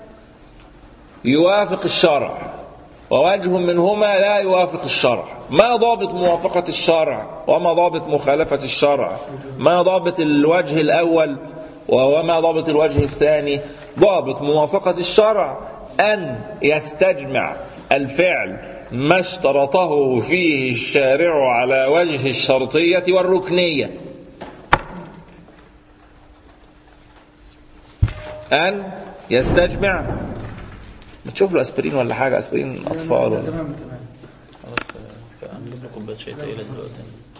يوافق الشرع ووجه منهما لا يوافق الشرع ما ضابط موافقة الشرع وما ضابط مخالفة الشرع ما ضابط الوجه الأول وما ضابط الوجه الثاني ضابط موافقة الشرع أن يستجمع الفعل ما اشترطه فيه الشارع على وجه الشرطية والركنية أن يستجمع بتشوف له اسبرين ولا حاجه اسبرين اطفال ولا تمام تمام هنجيب له كوبايه شاي تقيله دلوقتي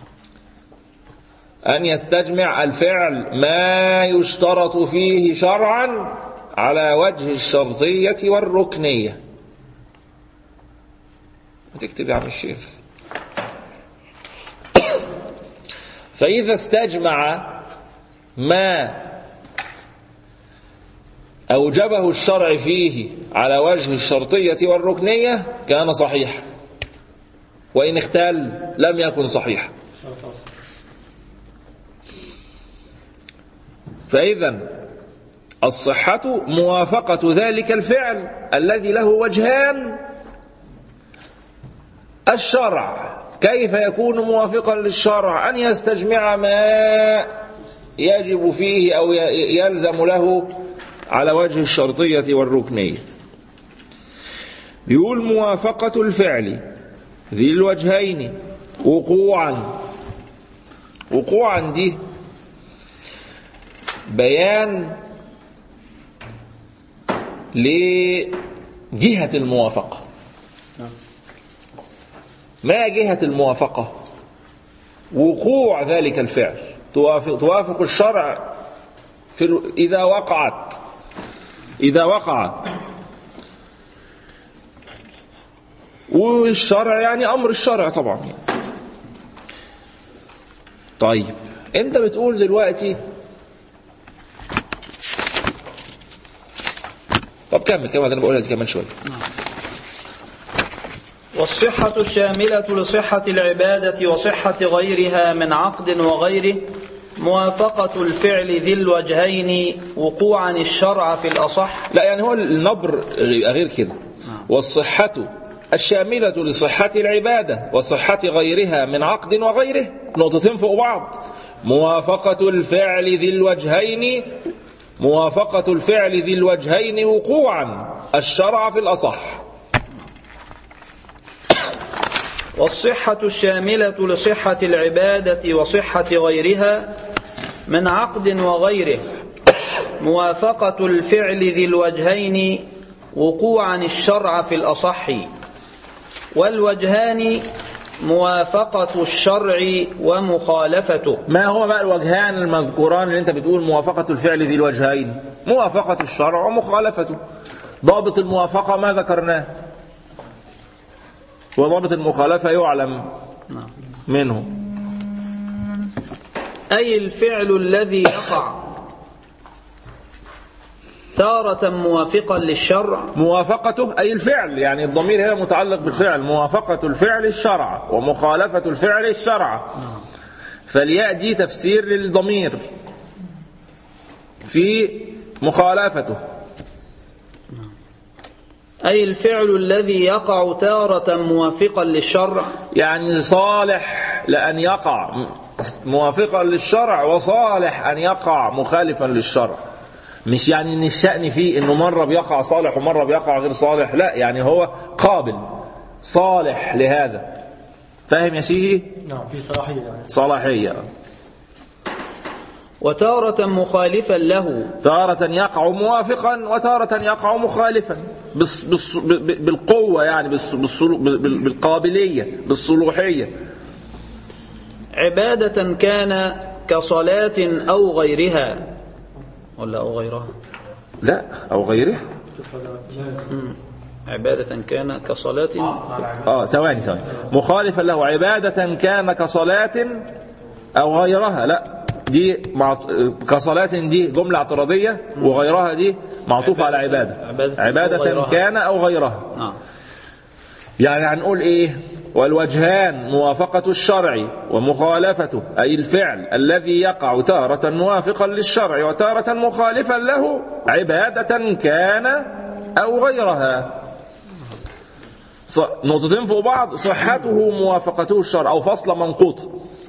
أن يستجمع الفعل ما يشترط فيه شرعا على وجه الشرطية والركنية تكتب يا عم الشيخ فإذا استجمع ما أوجبه الشرع فيه على وجه الشرطية والركنية كان صحيحا وإن اختل لم يكن صحيحا فإذا الصحة موافقة ذلك الفعل الذي له وجهان الشرع كيف يكون موافقا للشرع أن يستجمع ما يجب فيه أو ي- يلزم له على وجه الشرطية والركنية بيقول موافقة الفعل ذي الوجهين وقوعا وقوعا دي بيان لجهة الموافقة ما جهة الموافقة وقوع ذلك الفعل توافق, توافق الشرع في ال- إذا وقعت إذا وقعت والشرع يعني أمر الشرع طبعا طيب أنت بتقول دلوقتي طب كمل كمل أنا بقولها دي كمان شوية والصحة الشاملة لصحة العبادة وصحة غيرها من عقد وغيره موافقة الفعل ذي الوجهين وقوعا الشرع في الأصح لا يعني هو النبر يبقى غير كده والصحة الشاملة لصحة العبادة وصحة غيرها من عقد وغيره نقطتين فوق بعض موافقة الفعل ذي الوجهين موافقة الفعل ذي الوجهين وقوعا الشرع في الأصح والصحة الشاملة لصحة العبادة وصحة غيرها من عقد وغيره موافقة الفعل ذي الوجهين وقوعا الشرع في الأصح والوجهان موافقة الشرع ومخالفته ما هو بقى الوجهان المذكوران اللي انت بتقول موافقة الفعل ذي الوجهين موافقة الشرع ومخالفته ضابط الموافقة ما ذكرناه وضابط المخالفة يعلم منه أي الفعل الذي يقع تارة موافقا للشرع موافقته أي الفعل يعني الضمير هنا متعلق بالفعل موافقة الفعل الشرع ومخالفة الفعل الشرع فالياء دي تفسير للضمير في مخالفته أي الفعل الذي يقع تارة موافقا للشرع يعني صالح لأن يقع موافقا للشرع وصالح أن يقع مخالفا للشرع مش يعني ان الشأن فيه انه مرة بيقع صالح ومرة بيقع غير صالح لا يعني هو قابل صالح لهذا فاهم يا سيدي نعم في صلاحية يعني صلاحية وتارة مخالفا له تارة يقع موافقا وتارة يقع مخالفا بس بس ب- بالقوة يعني بس بالصلو- بال- بالقابلية بالصلوحية عبادة كان كصلاة أو غيرها ولا أو غيرها لا أو غيره عبادة كان كصلاة اه ثواني ثواني مخالفا له عبادة كان كصلاة أو غيرها لا دي مع... كصلاة دي جملة اعتراضية وغيرها دي معطوفة على عبادة عبادة أو عبادة غيرها. كان أو غيرها نعم يعني هنقول ايه والوجهان موافقة الشرع ومخالفته أي الفعل الذي يقع تارة موافقا للشرع وتارة مخالفا له عبادة كان أو غيرها ص- نقطتين فوق بعض صحته موافقته الشرع أو فصل منقوط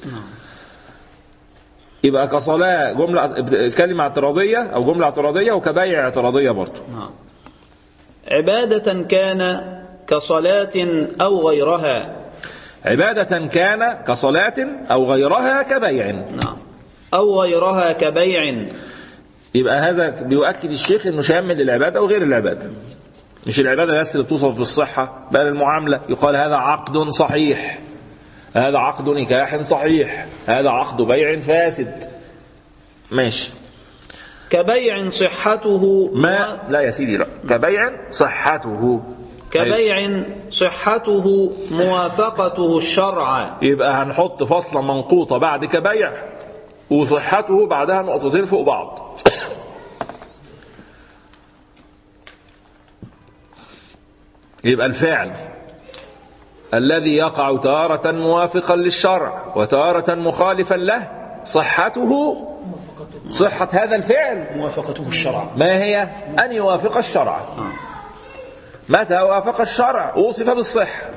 يبقى كصلاة جملة كلمة اعتراضية أو جملة اعتراضية وكبيع اعتراضية برضه نعم عبادة كان كصلاة أو غيرها عبادة كان كصلاة أو غيرها كبيع نعم أو غيرها كبيع يبقى هذا بيؤكد الشيخ انه شامل للعباده وغير العباده مش العباده بس اللي بتوصف بالصحه بل المعامله يقال هذا عقد صحيح هذا عقد نكاح صحيح هذا عقد بيع فاسد ماشي كبيع صحته ما لا يا سيدي لا كبيع صحته كبيع صحته موافقته الشرع يبقى هنحط فصلة منقوطة بعد كبيع وصحته بعدها نقطتين فوق بعض يبقى الفعل الذي يقع تارة موافقا للشرع وتارة مخالفا له صحته صحة هذا الفعل موافقته الشرع ما هي أن يوافق الشرع متى وافق الشرع وصف بالصحة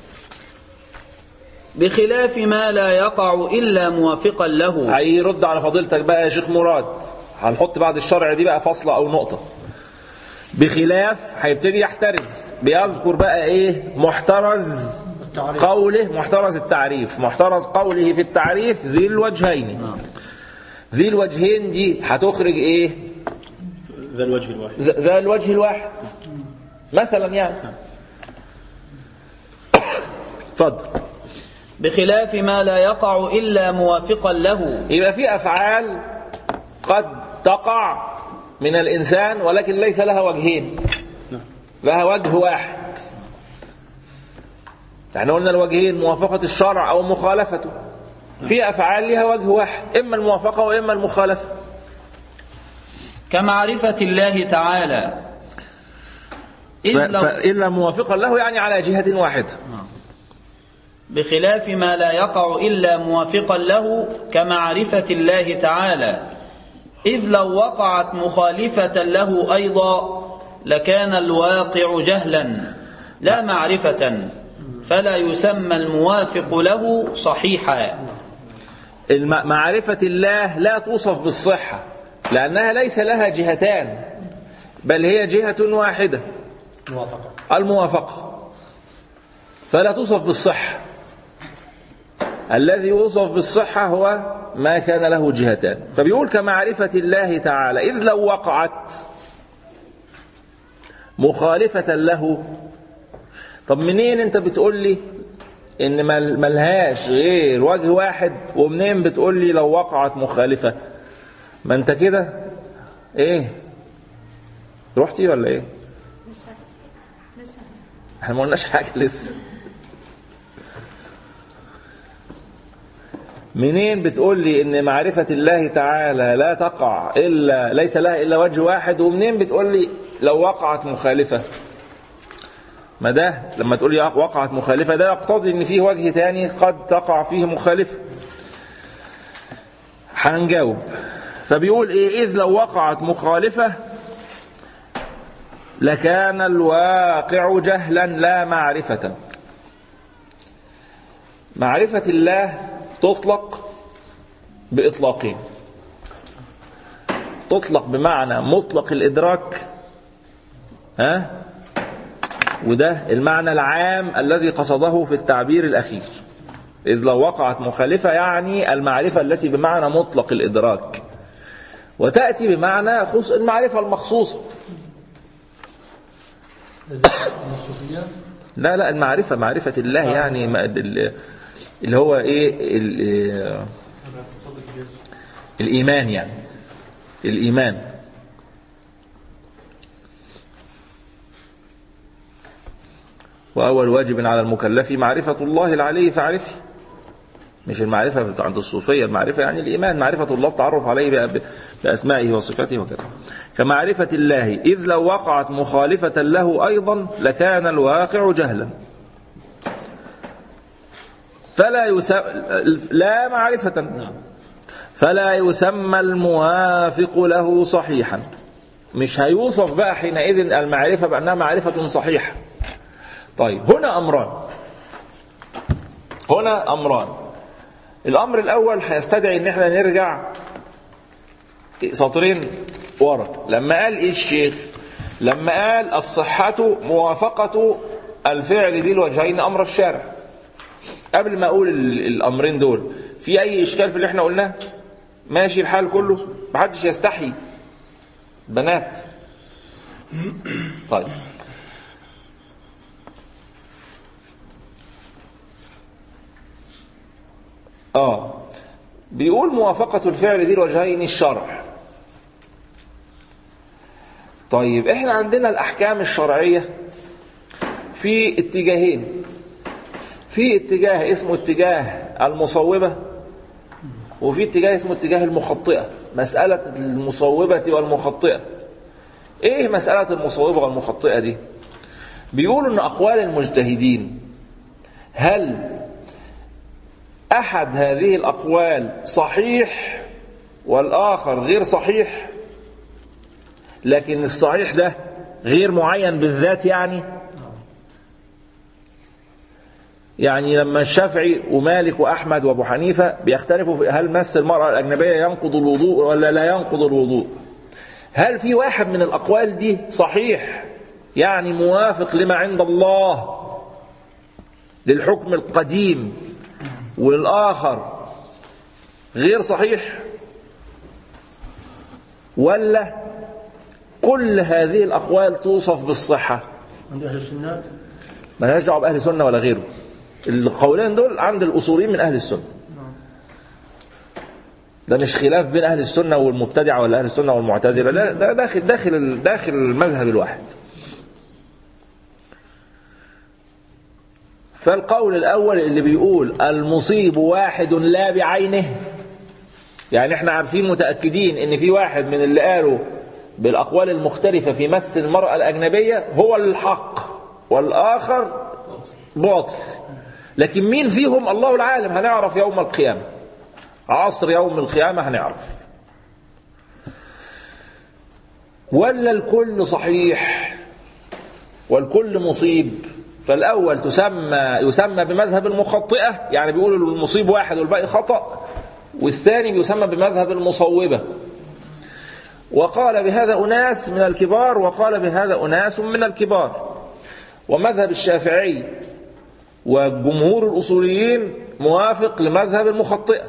بخلاف ما لا يقع إلا موافقا له هيرد على فضيلتك بقى يا شيخ مراد هنحط بعد الشرع دي بقى فاصلة أو نقطة بخلاف هيبتدي يحترز بيذكر بقى ايه محترز قوله محترز التعريف محترز قوله في التعريف ذي الوجهين ذي الوجهين دي هتخرج ايه ذا الوجه الواحد ذ- ذا الوجه الواحد مثلا يعني اتفضل بخلاف ما لا يقع إلا موافقا له يبقى في افعال قد تقع من الانسان ولكن ليس لها وجهين لها وجه واحد احنا قلنا الوجهين موافقة الشرع او مخالفته في افعال لها وجه واحد اما الموافقة واما المخالفة كمعرفة الله تعالى إذ ف- لو فإلا موافقا له يعني على جهة واحدة بخلاف ما لا يقع إلا موافقا له كمعرفة الله تعالى إذ لو وقعت مخالفة له أيضا لكان الواقع جهلا لا معرفة فلا يسمى الموافق له صحيحا الم- معرفة الله لا توصف بالصحة لأنها ليس لها جهتان بل هي جهة واحدة موافقة الموافقة فلا توصف بالصحة الذي يوصف بالصحة هو ما كان له جهتان فبيقول كمعرفة الله تعالى إذ لو وقعت مخالفة له طب منين انت بتقول لي ان مل- ملهاش غير وجه واحد ومنين بتقول لي لو وقعت مخالفة ما انت كده ايه رحتي ولا ايه لسه لسه احنا ما قلناش حاجة لسه منين بتقول لي ان معرفة الله تعالى لا تقع الا ليس لها الا وجه واحد ومنين بتقول لي لو وقعت مخالفة ما ده لما تقول لي وقعت مخالفة ده يقتضي ان فيه وجه تاني قد تقع فيه مخالفة هنجاوب فبيقول ايه اذ لو وقعت مخالفة لكان الواقع جهلا لا معرفة معرفة الله تطلق بإطلاقين تطلق بمعنى مطلق الإدراك ها وده المعنى العام الذي قصده في التعبير الأخير إذ لو وقعت مخالفة يعني المعرفة التي بمعنى مطلق الإدراك وتأتي بمعنى خص المعرفة المخصوصة لا لا المعرفة معرفة الله يعني ما- ال- اللي هو ايه ال- الإيمان يعني الإيمان وأول واجب على المكلف معرفة الله العلي فاعرفه مش المعرفة عند الصوفية المعرفة يعني الإيمان معرفة الله التعرف عليه بأ- بأسمائه وصفاته وكذا كمعرفة الله إذ لو وقعت مخالفة له أيضا لكان الواقع جهلا فلا يسمى لا معرفة فلا يسمى الموافق له صحيحا مش هيوصف بقى حينئذ المعرفة بأنها معرفة صحيحة طيب هنا أمران هنا أمران الأمر الأول هيستدعي إن احنا نرجع سطرين ورا لما قال إيه الشيخ لما قال الصحة موافقة الفعل ذي الوجهين أمر الشارع قبل ما أقول ال- الأمرين دول في أي إشكال في اللي احنا قلناه ماشي الحال كله محدش يستحي بنات طيب اه بيقول موافقة الفعل ذي الوجهين الشرع طيب احنا عندنا الأحكام الشرعية في اتجاهين في اتجاه اسمه اتجاه المصوبة وفي اتجاه اسمه اتجاه المخطئة مسألة المصوبة والمخطئة ايه مسألة المصوبة والمخطئة دي بيقولوا ان اقوال المجتهدين هل احد هذه الاقوال صحيح والاخر غير صحيح لكن الصحيح ده غير معين بالذات يعني يعني لما الشافعي ومالك واحمد وابو حنيفه بيختلفوا في هل مس المراه الاجنبيه ينقض الوضوء ولا لا ينقض الوضوء هل في واحد من الاقوال دي صحيح يعني موافق لما عند الله للحكم القديم والاخر غير صحيح ولا كل هذه الاقوال توصف بالصحه عند أهل السنة ملهاش دعوه باهل السنه ولا غيره القولين دول عند الاصوليين من اهل السنه ده مش خلاف بين اهل السنه والمبتدعه ولا اهل السنه والمعتزله ده ده داخل داخل داخل المذهب الواحد فالقول الاول اللي بيقول المصيب واحد لا بعينه يعني احنا عارفين متاكدين ان في واحد من اللي قالوا بالاقوال المختلفه في مس المراه الاجنبيه هو الحق والاخر باطل لكن مين فيهم الله العالم هنعرف يوم القيامه عصر يوم القيامه هنعرف ولا الكل صحيح والكل مصيب فالاول تسمى يسمى بمذهب المخطئه يعني بيقولوا المصيب واحد والباقي خطا والثاني بيسمى بمذهب المصوبه وقال بهذا اناس من الكبار وقال بهذا اناس من الكبار ومذهب الشافعي وجمهور الاصوليين موافق لمذهب المخطئه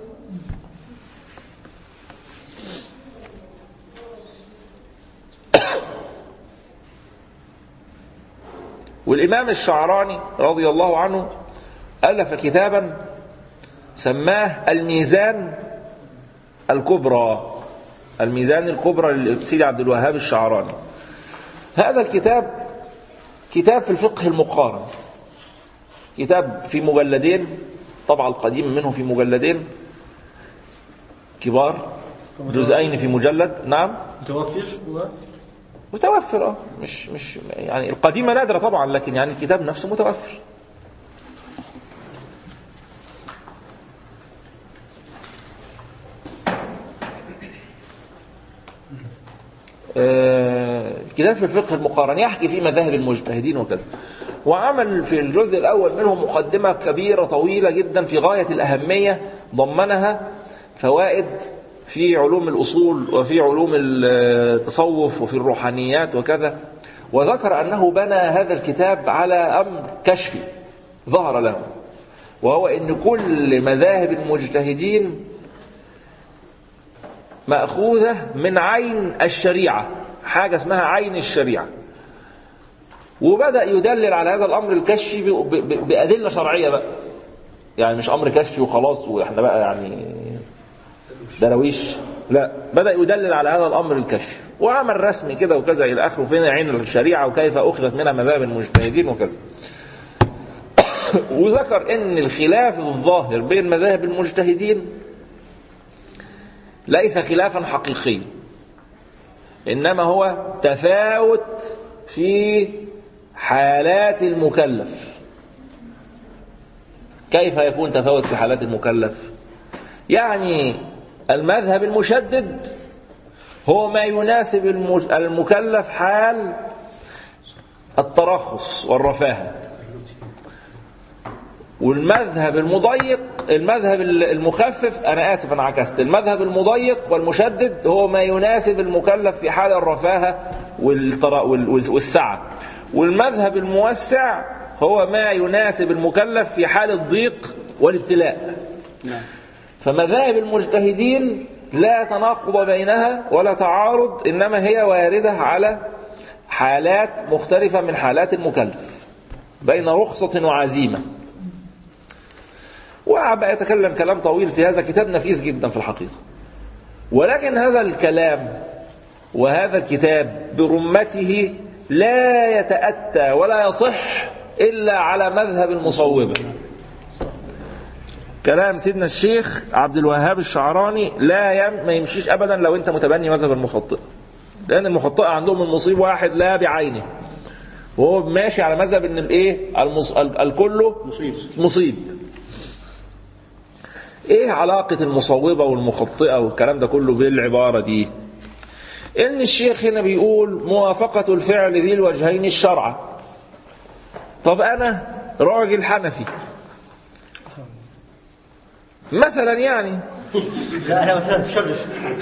والإمام الشعراني رضي الله عنه ألف كتابا سماه الميزان الكبرى الميزان الكبرى لسيدي عبد الوهاب الشعراني هذا الكتاب كتاب في الفقه المقارن كتاب في مجلدين طبعا القديم منه في مجلدين كبار جزئين في مجلد نعم متوفر هو متوفر اه مش مش يعني القديمه نادره طبعا لكن يعني الكتاب نفسه متوفر آه، كتاب في الفقه المقارن يحكي في مذاهب المجتهدين وكذا وعمل في الجزء الأول منه مقدمة كبيرة طويلة جدا في غاية الأهمية ضمنها فوائد في علوم الأصول وفي علوم التصوف وفي الروحانيات وكذا وذكر أنه بنى هذا الكتاب على أمر كشفي ظهر له وهو أن كل مذاهب المجتهدين مأخوذة من عين الشريعة حاجة اسمها عين الشريعة وبدأ يدلل على هذا الأمر الكشفي ب- ب- بأدلة شرعية بقى يعني مش أمر كشفي وخلاص وإحنا بقى يعني درويش لا بدأ يدلل على هذا الأمر الكشفي وعمل رسم كده وكذا إلى آخره فين عين الشريعة وكيف أخذت منها مذاهب المجتهدين وكذا وذكر ان الخلاف الظاهر بين مذاهب المجتهدين ليس خلافا حقيقيا انما هو تفاوت في حالات المكلف كيف يكون تفاوت في حالات المكلف يعني المذهب المشدد هو ما يناسب المج- المكلف حال الترخص والرفاهه والمذهب المضيق المذهب المخفف انا اسف انا عكست المذهب المضيق والمشدد هو ما يناسب المكلف في حال الرفاهه والطرا- وال- والسعه والمذهب الموسع هو ما يناسب المكلف في حال الضيق والابتلاء فمذاهب المجتهدين لا تناقض بينها ولا تعارض انما هي وارده على حالات مختلفه من حالات المكلف بين رخصه وعزيمه وبقى يتكلم كلام طويل في هذا كتاب نفيس جدا في الحقيقة ولكن هذا الكلام وهذا الكتاب برمته لا يتأتى ولا يصح إلا على مذهب المصوبة كلام سيدنا الشيخ عبد الوهاب الشعراني لا يم ما يمشيش أبدا لو أنت متبني مذهب المخطئة لأن المخطئة عندهم المصيب واحد لا بعينه وهو ماشي على مذهب ان الايه المص... ال- الكل مصيب مصيب ايه علاقة المصوبة والمخطئة والكلام ده كله بالعبارة دي ان الشيخ هنا بيقول موافقة الفعل ذي الوجهين الشرعة طب انا راجل حنفي مثلا يعني لا انا مثلا تشرف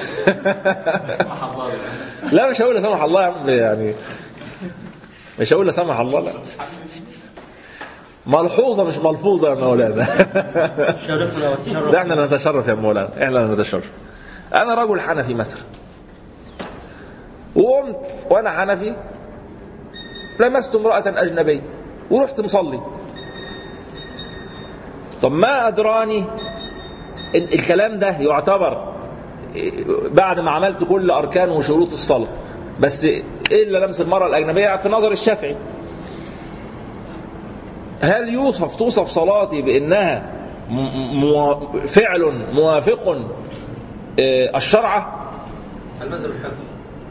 لا مش هقول لا سمح الله يا عم يعني مش هقول لا سمح الله لا ملحوظة مش ملفوظة يا مولانا شرفنا والتشرف ده احنا اللي نتشرف يا مولانا احنا اللي نتشرف انا رجل حنفي مثلا وقمت وانا حنفي لمست امرأة أجنبية ورحت مصلي طب ما أدراني إن الكلام ده يعتبر بعد ما عملت كل أركان وشروط الصلاة بس إلا لمس المرأة الأجنبية في نظر الشافعي هل يوصف توصف صلاتي بأنها م- موا- فعل موافق آه، الشرع المذهب الحنفي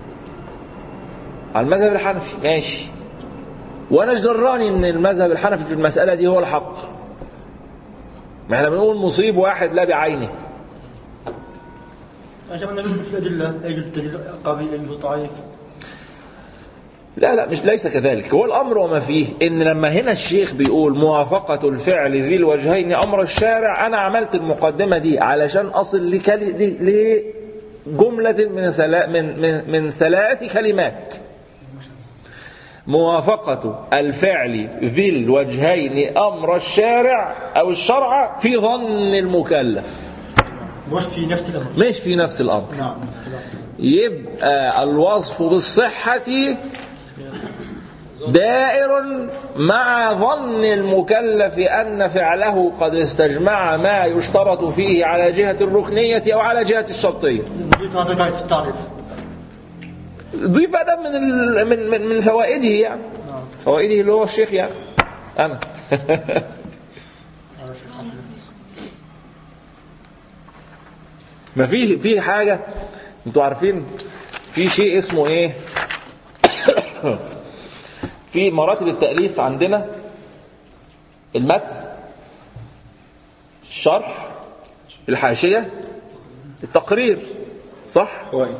على المذهب الحنفي ماشي وانا ايش دراني ان المذهب الحنفي في المساله دي هو الحق ما احنا بنقول مصيب واحد لا بعينه عشان نقول الادله يجوز الدليل قوي يجوز ضعيف لا لا مش ليس كذلك هو الامر وما فيه ان لما هنا الشيخ بيقول موافقه الفعل ذي الوجهين امر الشارع انا عملت المقدمه دي علشان اصل لكلي ل- لجمله من ثلا من من, من ثلاث كلمات موافقة الفعل ذي الوجهين أمر الشارع أو الشرع في ظن المكلف مش في نفس الامر مش في نفس الأمر نعم يبقى الوصف بالصحة دائر مع ظن المكلف أن فعله قد استجمع ما يشترط فيه على جهة الركنية أو على جهة الشرطية نضيف هذا قاعد في التعريف ضيف أدب من ال- من من, من فوائده يعني فوائده اللي هو الشيخ يعني أنا ما في في حاجة انتوا عارفين في شيء اسمه ايه في مراتب التأليف عندنا المتن الشرح الحاشية التقرير صح فوائد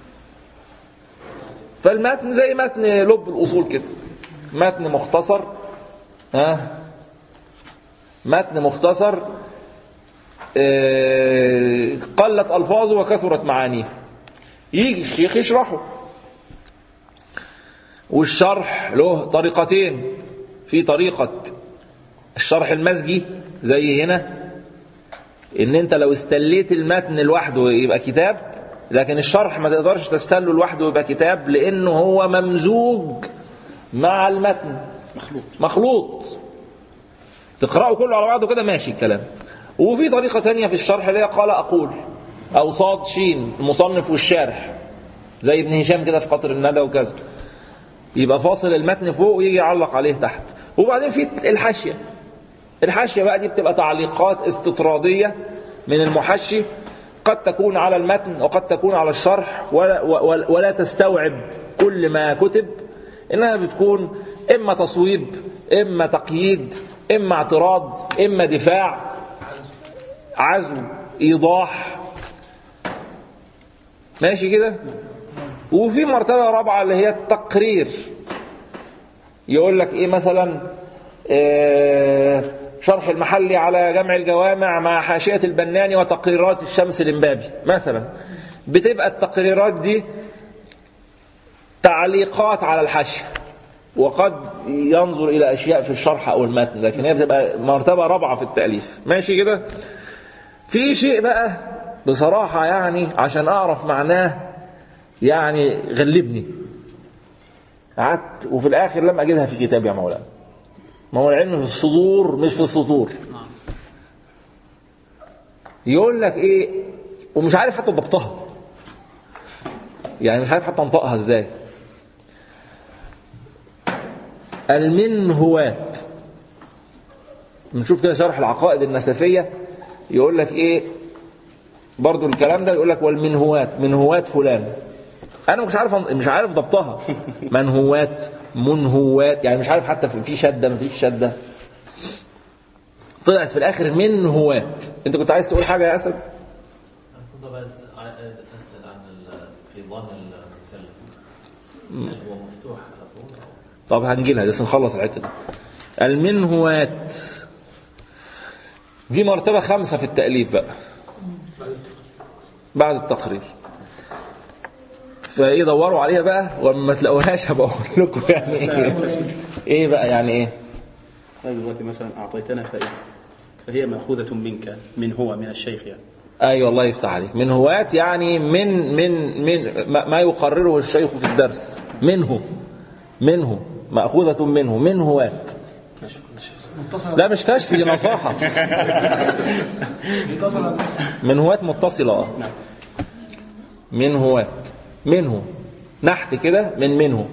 فالمتن زي متن لب الأصول كده متن مختصر ها متن مختصر آه، قلت ألفاظه وكثرت معانيه يجي الشيخ يشرحه والشرح له طريقتين في طريقة الشرح المزجي زي هنا ان انت لو استليت المتن لوحده يبقى كتاب لكن الشرح ما تقدرش تستله لوحده يبقى كتاب لانه هو ممزوج مع المتن مخلوط مخلوط تقرأه كله على بعضه كده ماشي الكلام وفي طريقة تانية في الشرح اللي هي قال أقول أو صاد شين المصنف والشارح زي ابن هشام كده في قطر الندى وكذا يبقى فاصل المتن فوق ويجي يعلق عليه تحت وبعدين في الحاشية الحاشية بقى دي بتبقى تعليقات استطرادية من المحشي قد تكون على المتن وقد تكون على الشرح ولا, ولا, ولا تستوعب كل ما كتب إنها بتكون إما تصويب إما تقييد إما اعتراض إما دفاع عزو إيضاح ماشي كده وفي مرتبة رابعة اللي هي التقرير يقول لك إيه مثلا آه، شرح المحلي على جمع الجوامع مع حاشية البناني وتقريرات الشمس الإمبابي مثلا بتبقى التقريرات دي تعليقات على الحاشية وقد ينظر إلى أشياء في الشرح أو المتن لكن هي بتبقى مرتبة رابعة في التأليف ماشي كده في شيء بقى بصراحة يعني عشان أعرف معناه يعني غلبني قعدت وفي الآخر لم أجدها في كتاب يا مولانا ما هو العلم في الصدور مش في السطور يقول لك ايه ومش عارف حتى ضبطها يعني مش عارف حتى انطقها ازاي المنهوات بنشوف كده شرح العقائد النسفية يقول لك ايه برضو الكلام ده يقول لك والمنهوات منهوات فلان انا مش عارف مش عارف ضبطها منهوات منهوات يعني مش عارف حتى في- في شده ما فيش شده طلعت في الاخر منهوات انت كنت عايز تقول حاجه يا اسد كنت بس عايز اسال عن ال- في ظن المتكلم هل هو مفتوح على طول أو طب هنجي لها بس نخلص الحته دي المنهوات دي مرتبه خمسه في التاليف بقى بعد التقرير فايه دوروا عليها بقى وما تلاقوهاش هبقى اقول لكم يعني ايه ايه بقى يعني ايه هذه دلوقتي مثلا أعطيتنا فائدة فهي مأخوذة منك من هو من الشيخ يعني ايوه الله يفتح عليك من هوات يعني من من من ما ما يقرره الشيخ في الدرس منه منه مأخوذة منه من هوات لا مش كشف دي نصاحة متصلة من هوات متصلة اه من هوات منه نحت كده من منه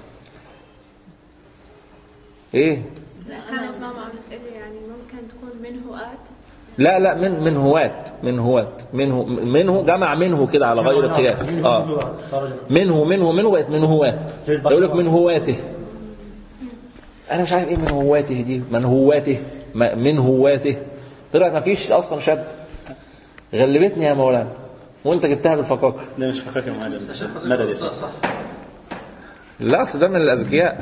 ايه كانت ماما عم تقلي يعني ممكن تكون من هوات لا لا من من هوات من هوات منه منه جمع منه كده على غير قياس اه منه منه منه بقت من هوات يقول لك من هواته انا مش عارف ايه من هواته دي من هواته ما- من هواته طلع ما فيش اصلا شد غلبتني يا مولانا وانت جبتها بالفقاقه ده مش فخاكة معانا مدد يا سيدي لا اصل ده من الاذكياء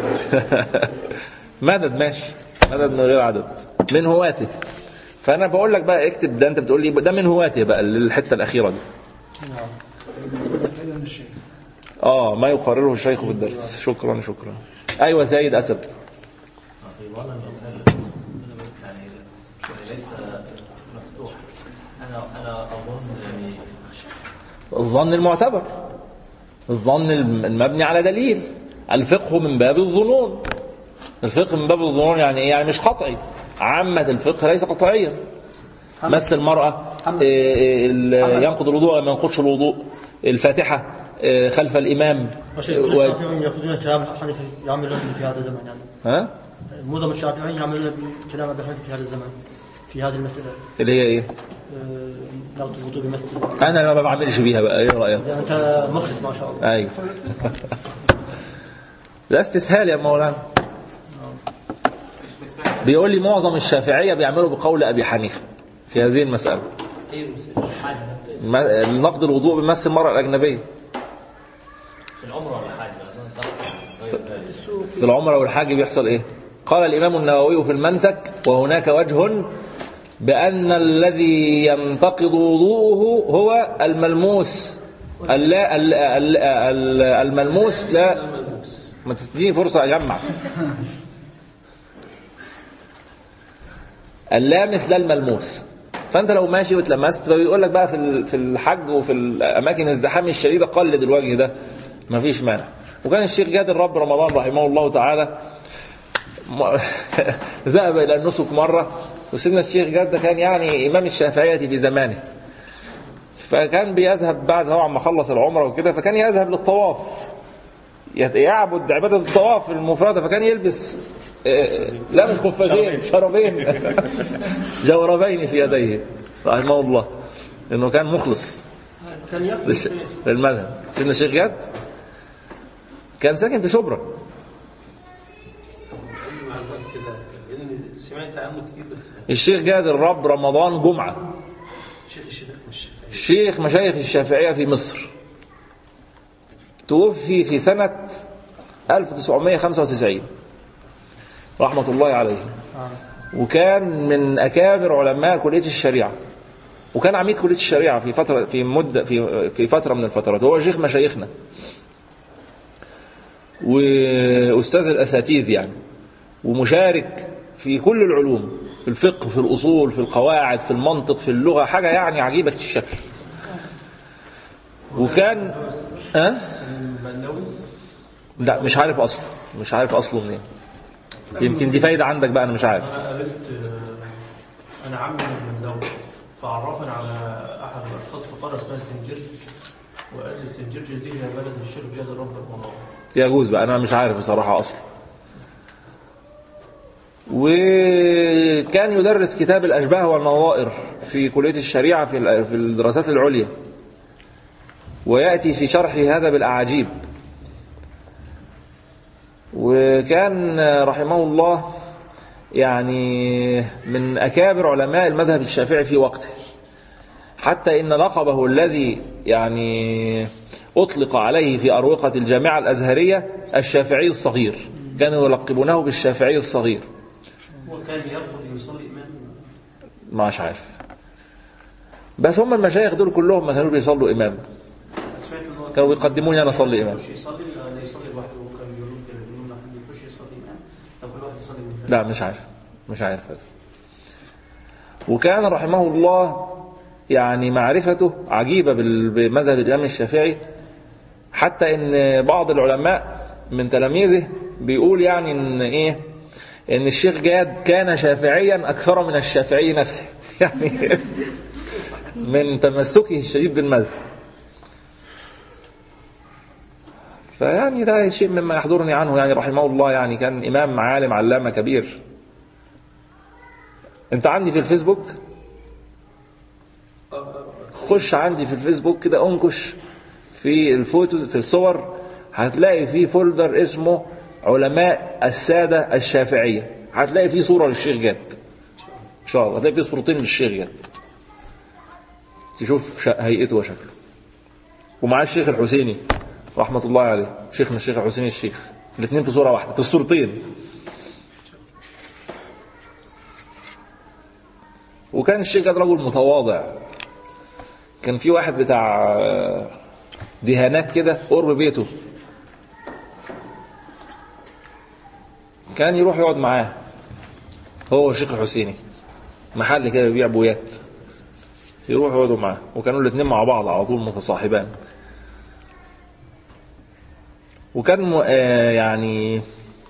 مدد ماشي مدد من غير عدد من هواته فانا بقول لك بقى اكتب ده انت بتقول لي ده من هواته بقى الحته الاخيره دي فائدة من الشيخ اه ما يقرره الشيخ في الدرس شكرا شكرا ايوه سيد اسد في ظن المتكلم يعني يعني ليس مفتوح انا انا اظن يعني الظن المعتبر الظن المبني على دليل الفقه من باب الظنون الفقه من باب الظنون يعني ايه يعني مش قطعي عامة الفقه ليس قطعيا مس المرأة إيه، إيه، ال- ينقض الوضوء ولا ما ينقضش الوضوء الفاتحة إيه، خلف الإمام وشيخ و- الشافعيين يأخذون كلام الحنفي يعملون في هذا الزمن يعني ها معظم الشافعيين يعملون بكلام ابي حنيفه في هذا الزمن في هذه المساله اللي هي ايه آه، نقض الوضوء بمس انا ما بعملش بيها بقى ايه رأيك إذا انت مخلص ما شاء الله ايوه ده استسهال يا مولانا بيقول لي معظم الشافعية بيعملوا بقول أبي حنيفة في هذه المسألة م- نقض الوضوء بمس المرأة الأجنبية في العمر ولا حاجه اظن غير ذلك في العمرة والحاج بيحصل إيه قال الإمام النووي في المنسك وهناك وجه بأن الذي ينتقض وضوءه هو الملموس اللا ال- ال- ال- الملموس لا ما تديني فرصة أجمع اللامس لا الملموس فانت لو ماشي واتلمست فبيقول لك بقى في ال- في الحج وفي الاماكن الزحام الشديده قلد الوجه ده مفيش مانع وكان الشيخ جاد الرب رمضان رحمه الله تعالى م- ذهب الى النسك مره وسيدنا الشيخ جاد ده كان يعني امام الشافعيه في زمانه فكان بيذهب بعد طبعا ما خلص العمره وكده فكان يذهب للطواف يت- يعبد عباده الطواف المفرده فكان يلبس آه، لا مش قفازين شرابين جوربين في يديه رحمه الله انه كان مخلص كان يأخذ للش- للمذهب سيدنا الشيخ جاد كان ساكن في شبرا معلومات كده لان سمعت عنه كتير بس الشيخ جاد الرب رمضان جمعه شيخ الشيخ مش شيخ مشايخ الشافعية في مصر توفي في سنة 1995 رحمة الله عليه وكان من أكابر علماء كلية الشريعة وكان عميد كلية الشريعة في فترة في مدة في في فترة من الفترات هو شيخ مشايخنا وأستاذ الأساتذة يعني ومشارك في كل العلوم في الفقه في الأصول في القواعد في المنطق في اللغة حاجة يعني عجيبة الشكل وكان أه؟ لا مش عارف أصله مش عارف أصله منين يمكن دي فايدة عندك بقى أنا مش عارف انا قابلت آه، انا عمي من المندوب فعرفني على احد الاشخاص في قريه اسمها سنجرج وقال لي سنجرج دي هي بلد الشيخ جاد الرب المنور يجوز بقى أنا مش عارف بصراحة أصله وكان يدرس كتاب الأشباه والنظائر في كلية الشريعة في ال- في الدراسات العليا ويأتي في شرح هذا بالأعاجيب وكان رحمه الله يعني من أكابر علماء المذهب الشافعي في وقته حتى إن لقبه الذي يعني أطلق عليه في أروقة الجامعة الأزهرية الشافعي الصغير كانوا يلقبونه بالشافعي الصغير هو كان يرفض يصلي إمام مش عارف بس هم المشايخ دول كلهم ما كانوا بيصلوا إمام سمعت إن هو كانوا بيقدموني أنا أصلي إمام يخش يصلي لا يصلي لوحده هو كان بيقولوا كده بيقولوا لنا حد يخش يصلي إمام طب كل واحد يصلي من لا مش عارف مش عارف هذا وكان رحمه الله يعني معرفته عجيبة بال- بمذهب الإمام الشافعي حتى إن بعض العلماء من تلاميذه بيقول يعني إن إيه إن الشيخ جاد كان شافعيا أكثر من الشافعي نفسه يعني من تمسكه الشديد بالمذهب فيعني ده شيء مما يحضرني عنه يعني رحمه الله يعني كان إمام عالم علامة كبير أنت عندي في الفيسبوك خش عندي في الفيسبوك كده انكش في الفوتو في الصور هتلاقي فيه فولدر اسمه علماء السادة الشافعية هتلاقي فيه صورة للشيخ جاد إن شاء الله هتلاقي فيه صورتين للشيخ جاد تشوف شا- هيئته وشكله ومعاه الشيخ الحسيني رحمة الله عليه شيخنا الشيخ الحسيني الشيخ الاثنين في صورة واحدة في الصورتين وكان الشيخ جاد رجل متواضع كان في واحد بتاع آه، دهانات كده قرب بيته كان يروح يقعد معاه هو والشيخ الحسيني محل كده بيبيع بويات يروح يقعدوا معاه وكانوا الاثنين مع بعض على طول متصاحبان وكان م- آه، يعني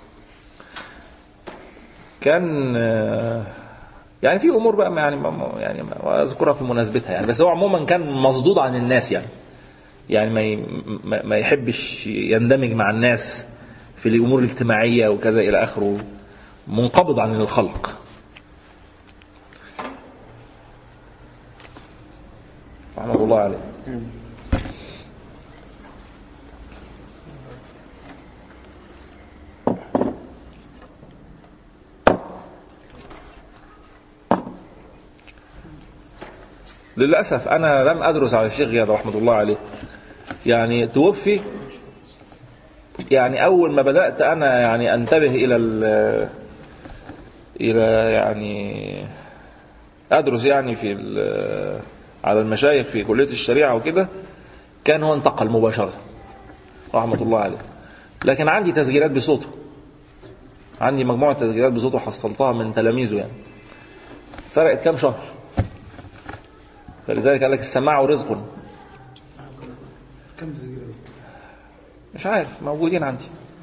كان آه، يعني في امور بقى ما يعني ما ما- يعني ما اذكرها في مناسبتها يعني بس هو عموما كان مصدود عن الناس يعني يعني ما ي- ما ما يحبش يندمج مع الناس في الامور الاجتماعيه وكذا الى اخره منقبض عن الخلق رحمه الله عليه للأسف أنا لم أدرس على الشيخ غياد رحمة الله عليه يعني توفي يعني أول ما بدأت أنا يعني أنتبه إلى ال- إلى يعني أدرس يعني في ال- على المشايخ في كلية الشريعة وكده كان هو انتقل مباشرة رحمة الله عليه لكن عندي تسجيلات بصوته عندي مجموعة تسجيلات بصوته حصلتها من تلاميذه يعني فرقت كام شهر فلذلك قال لك السماع رزق كم تسجيل مش عارف موجودين عندي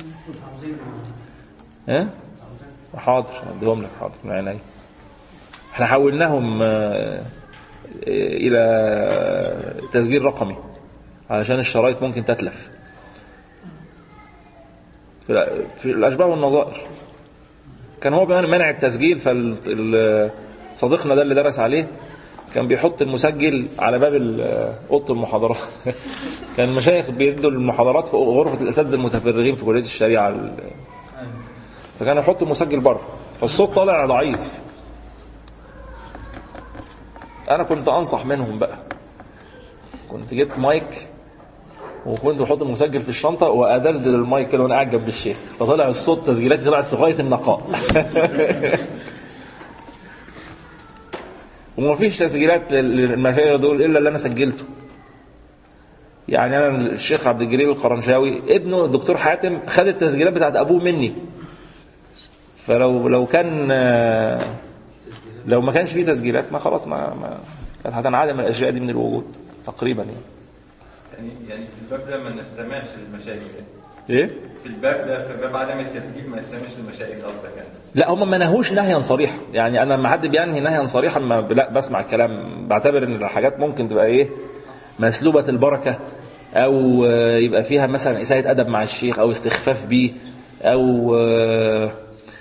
ايه حاضر اديهم لك حاضر من عيني احنا حولناهم آه، الى تسجيل رقمي علشان الشرايط ممكن تتلف في في الاشباه والنظائر كان هو بيمانع منع التسجيل فصديقنا ده اللي درس عليه كان بيحط المسجل على باب ال- اوضه المحاضرات كان المشايخ بيدوا المحاضرات في غرفه الاساتذه المتفرغين في كليه الشريعه ال- فكان يحط المسجل بره فالصوت طالع ضعيف انا كنت انصح منهم بقى كنت جبت مايك وكنت بحط المسجل في الشنطه وادلدل المايك كده وانا قاعد جنب الشيخ فطلع الصوت تسجيلاتي طلعت في غايه النقاء وما فيش تسجيلات للمشايخ دول الا اللي انا سجلته يعني انا الشيخ عبد الجليل القرنشاوي ابنه الدكتور حاتم خد التسجيلات بتاعت ابوه مني فلو لو كان لو ما كانش فيه تسجيلات ما خلاص ما, ما كانت هتنعدم الاشياء دي من الوجود تقريبا يعني يعني يعني في الباب ده ما نستمعش للمشايخ ايه في الباب ده في باب عدم التسجيل ما نستمعش للمشايخ قصدك يعني لا هم ما نهوش نهيا صريحا يعني انا لما حد بينهي نهيا صريحا ما لا بسمع الكلام بعتبر ان الحاجات ممكن تبقى ايه مسلوبة البركة او آه، يبقى فيها مثلا اساءة ادب مع الشيخ او استخفاف بيه او آه،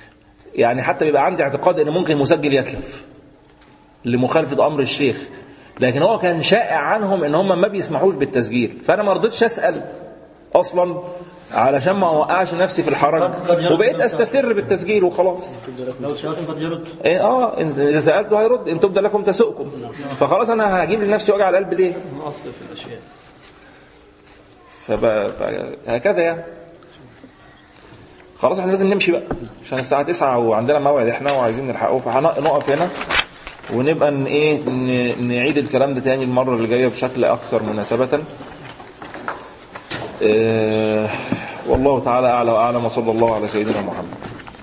يعني حتى بيبقى عندي اعتقاد ان ممكن مسجل يتلف لمخالفة امر الشيخ لكن هو كان شائع عنهم ان هم ما بيسمحوش بالتسجيل فانا ما رضيتش اسال اصلا علشان ما اوقعش نفسي في الحرج وبقيت استسر بالتسجيل وخلاص لو سألتم قد يرد إيه اه إن- اذا سالته هيرد ان تبدا لكم تسؤكم فخلاص انا هجيب لنفسي وجع القلب ليه اصل في الاشياء فهكذا يعني خلاص احنا لازم نمشي بقى عشان الساعة 9 وعندنا موعد احنا وعايزين نلحقه فهنقف هنا ونبقى ن- ايه ن- نعيد الكلام ده تاني المرة اللي جاية بشكل أكثر مناسبة اه والله تعالى أعلى وأعلم وصلى الله على سيدنا محمد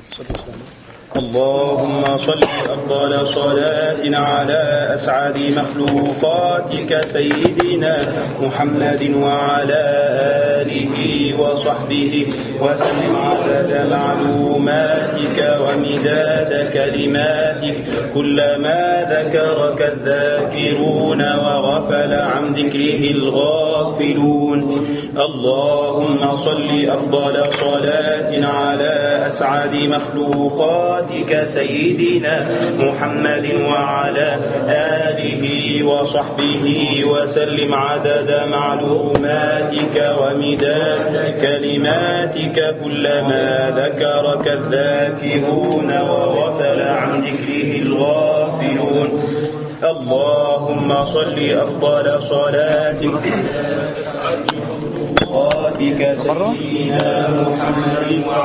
اللهم صل أفضل صلاة على أسعد مخلوقاتك سيدنا محمد وعلى آله وصحبه وسلم عدد معلوماتك ومداد كلماتك كلما ذكرك الذاكرون وغفل عن ذكره الغافلون اللهم صل أفضل صلاة على أسعد مخلوقاتك سيدنا محمد وعلى آله وصحبه وسلم عدد معلوماتك ومداد كلماتك كلما ذكرك الذاكرون وغفل عن ذكره الغافلون اللهم صل أفضل صلاتك صلاتك سيدنا محمد وعلى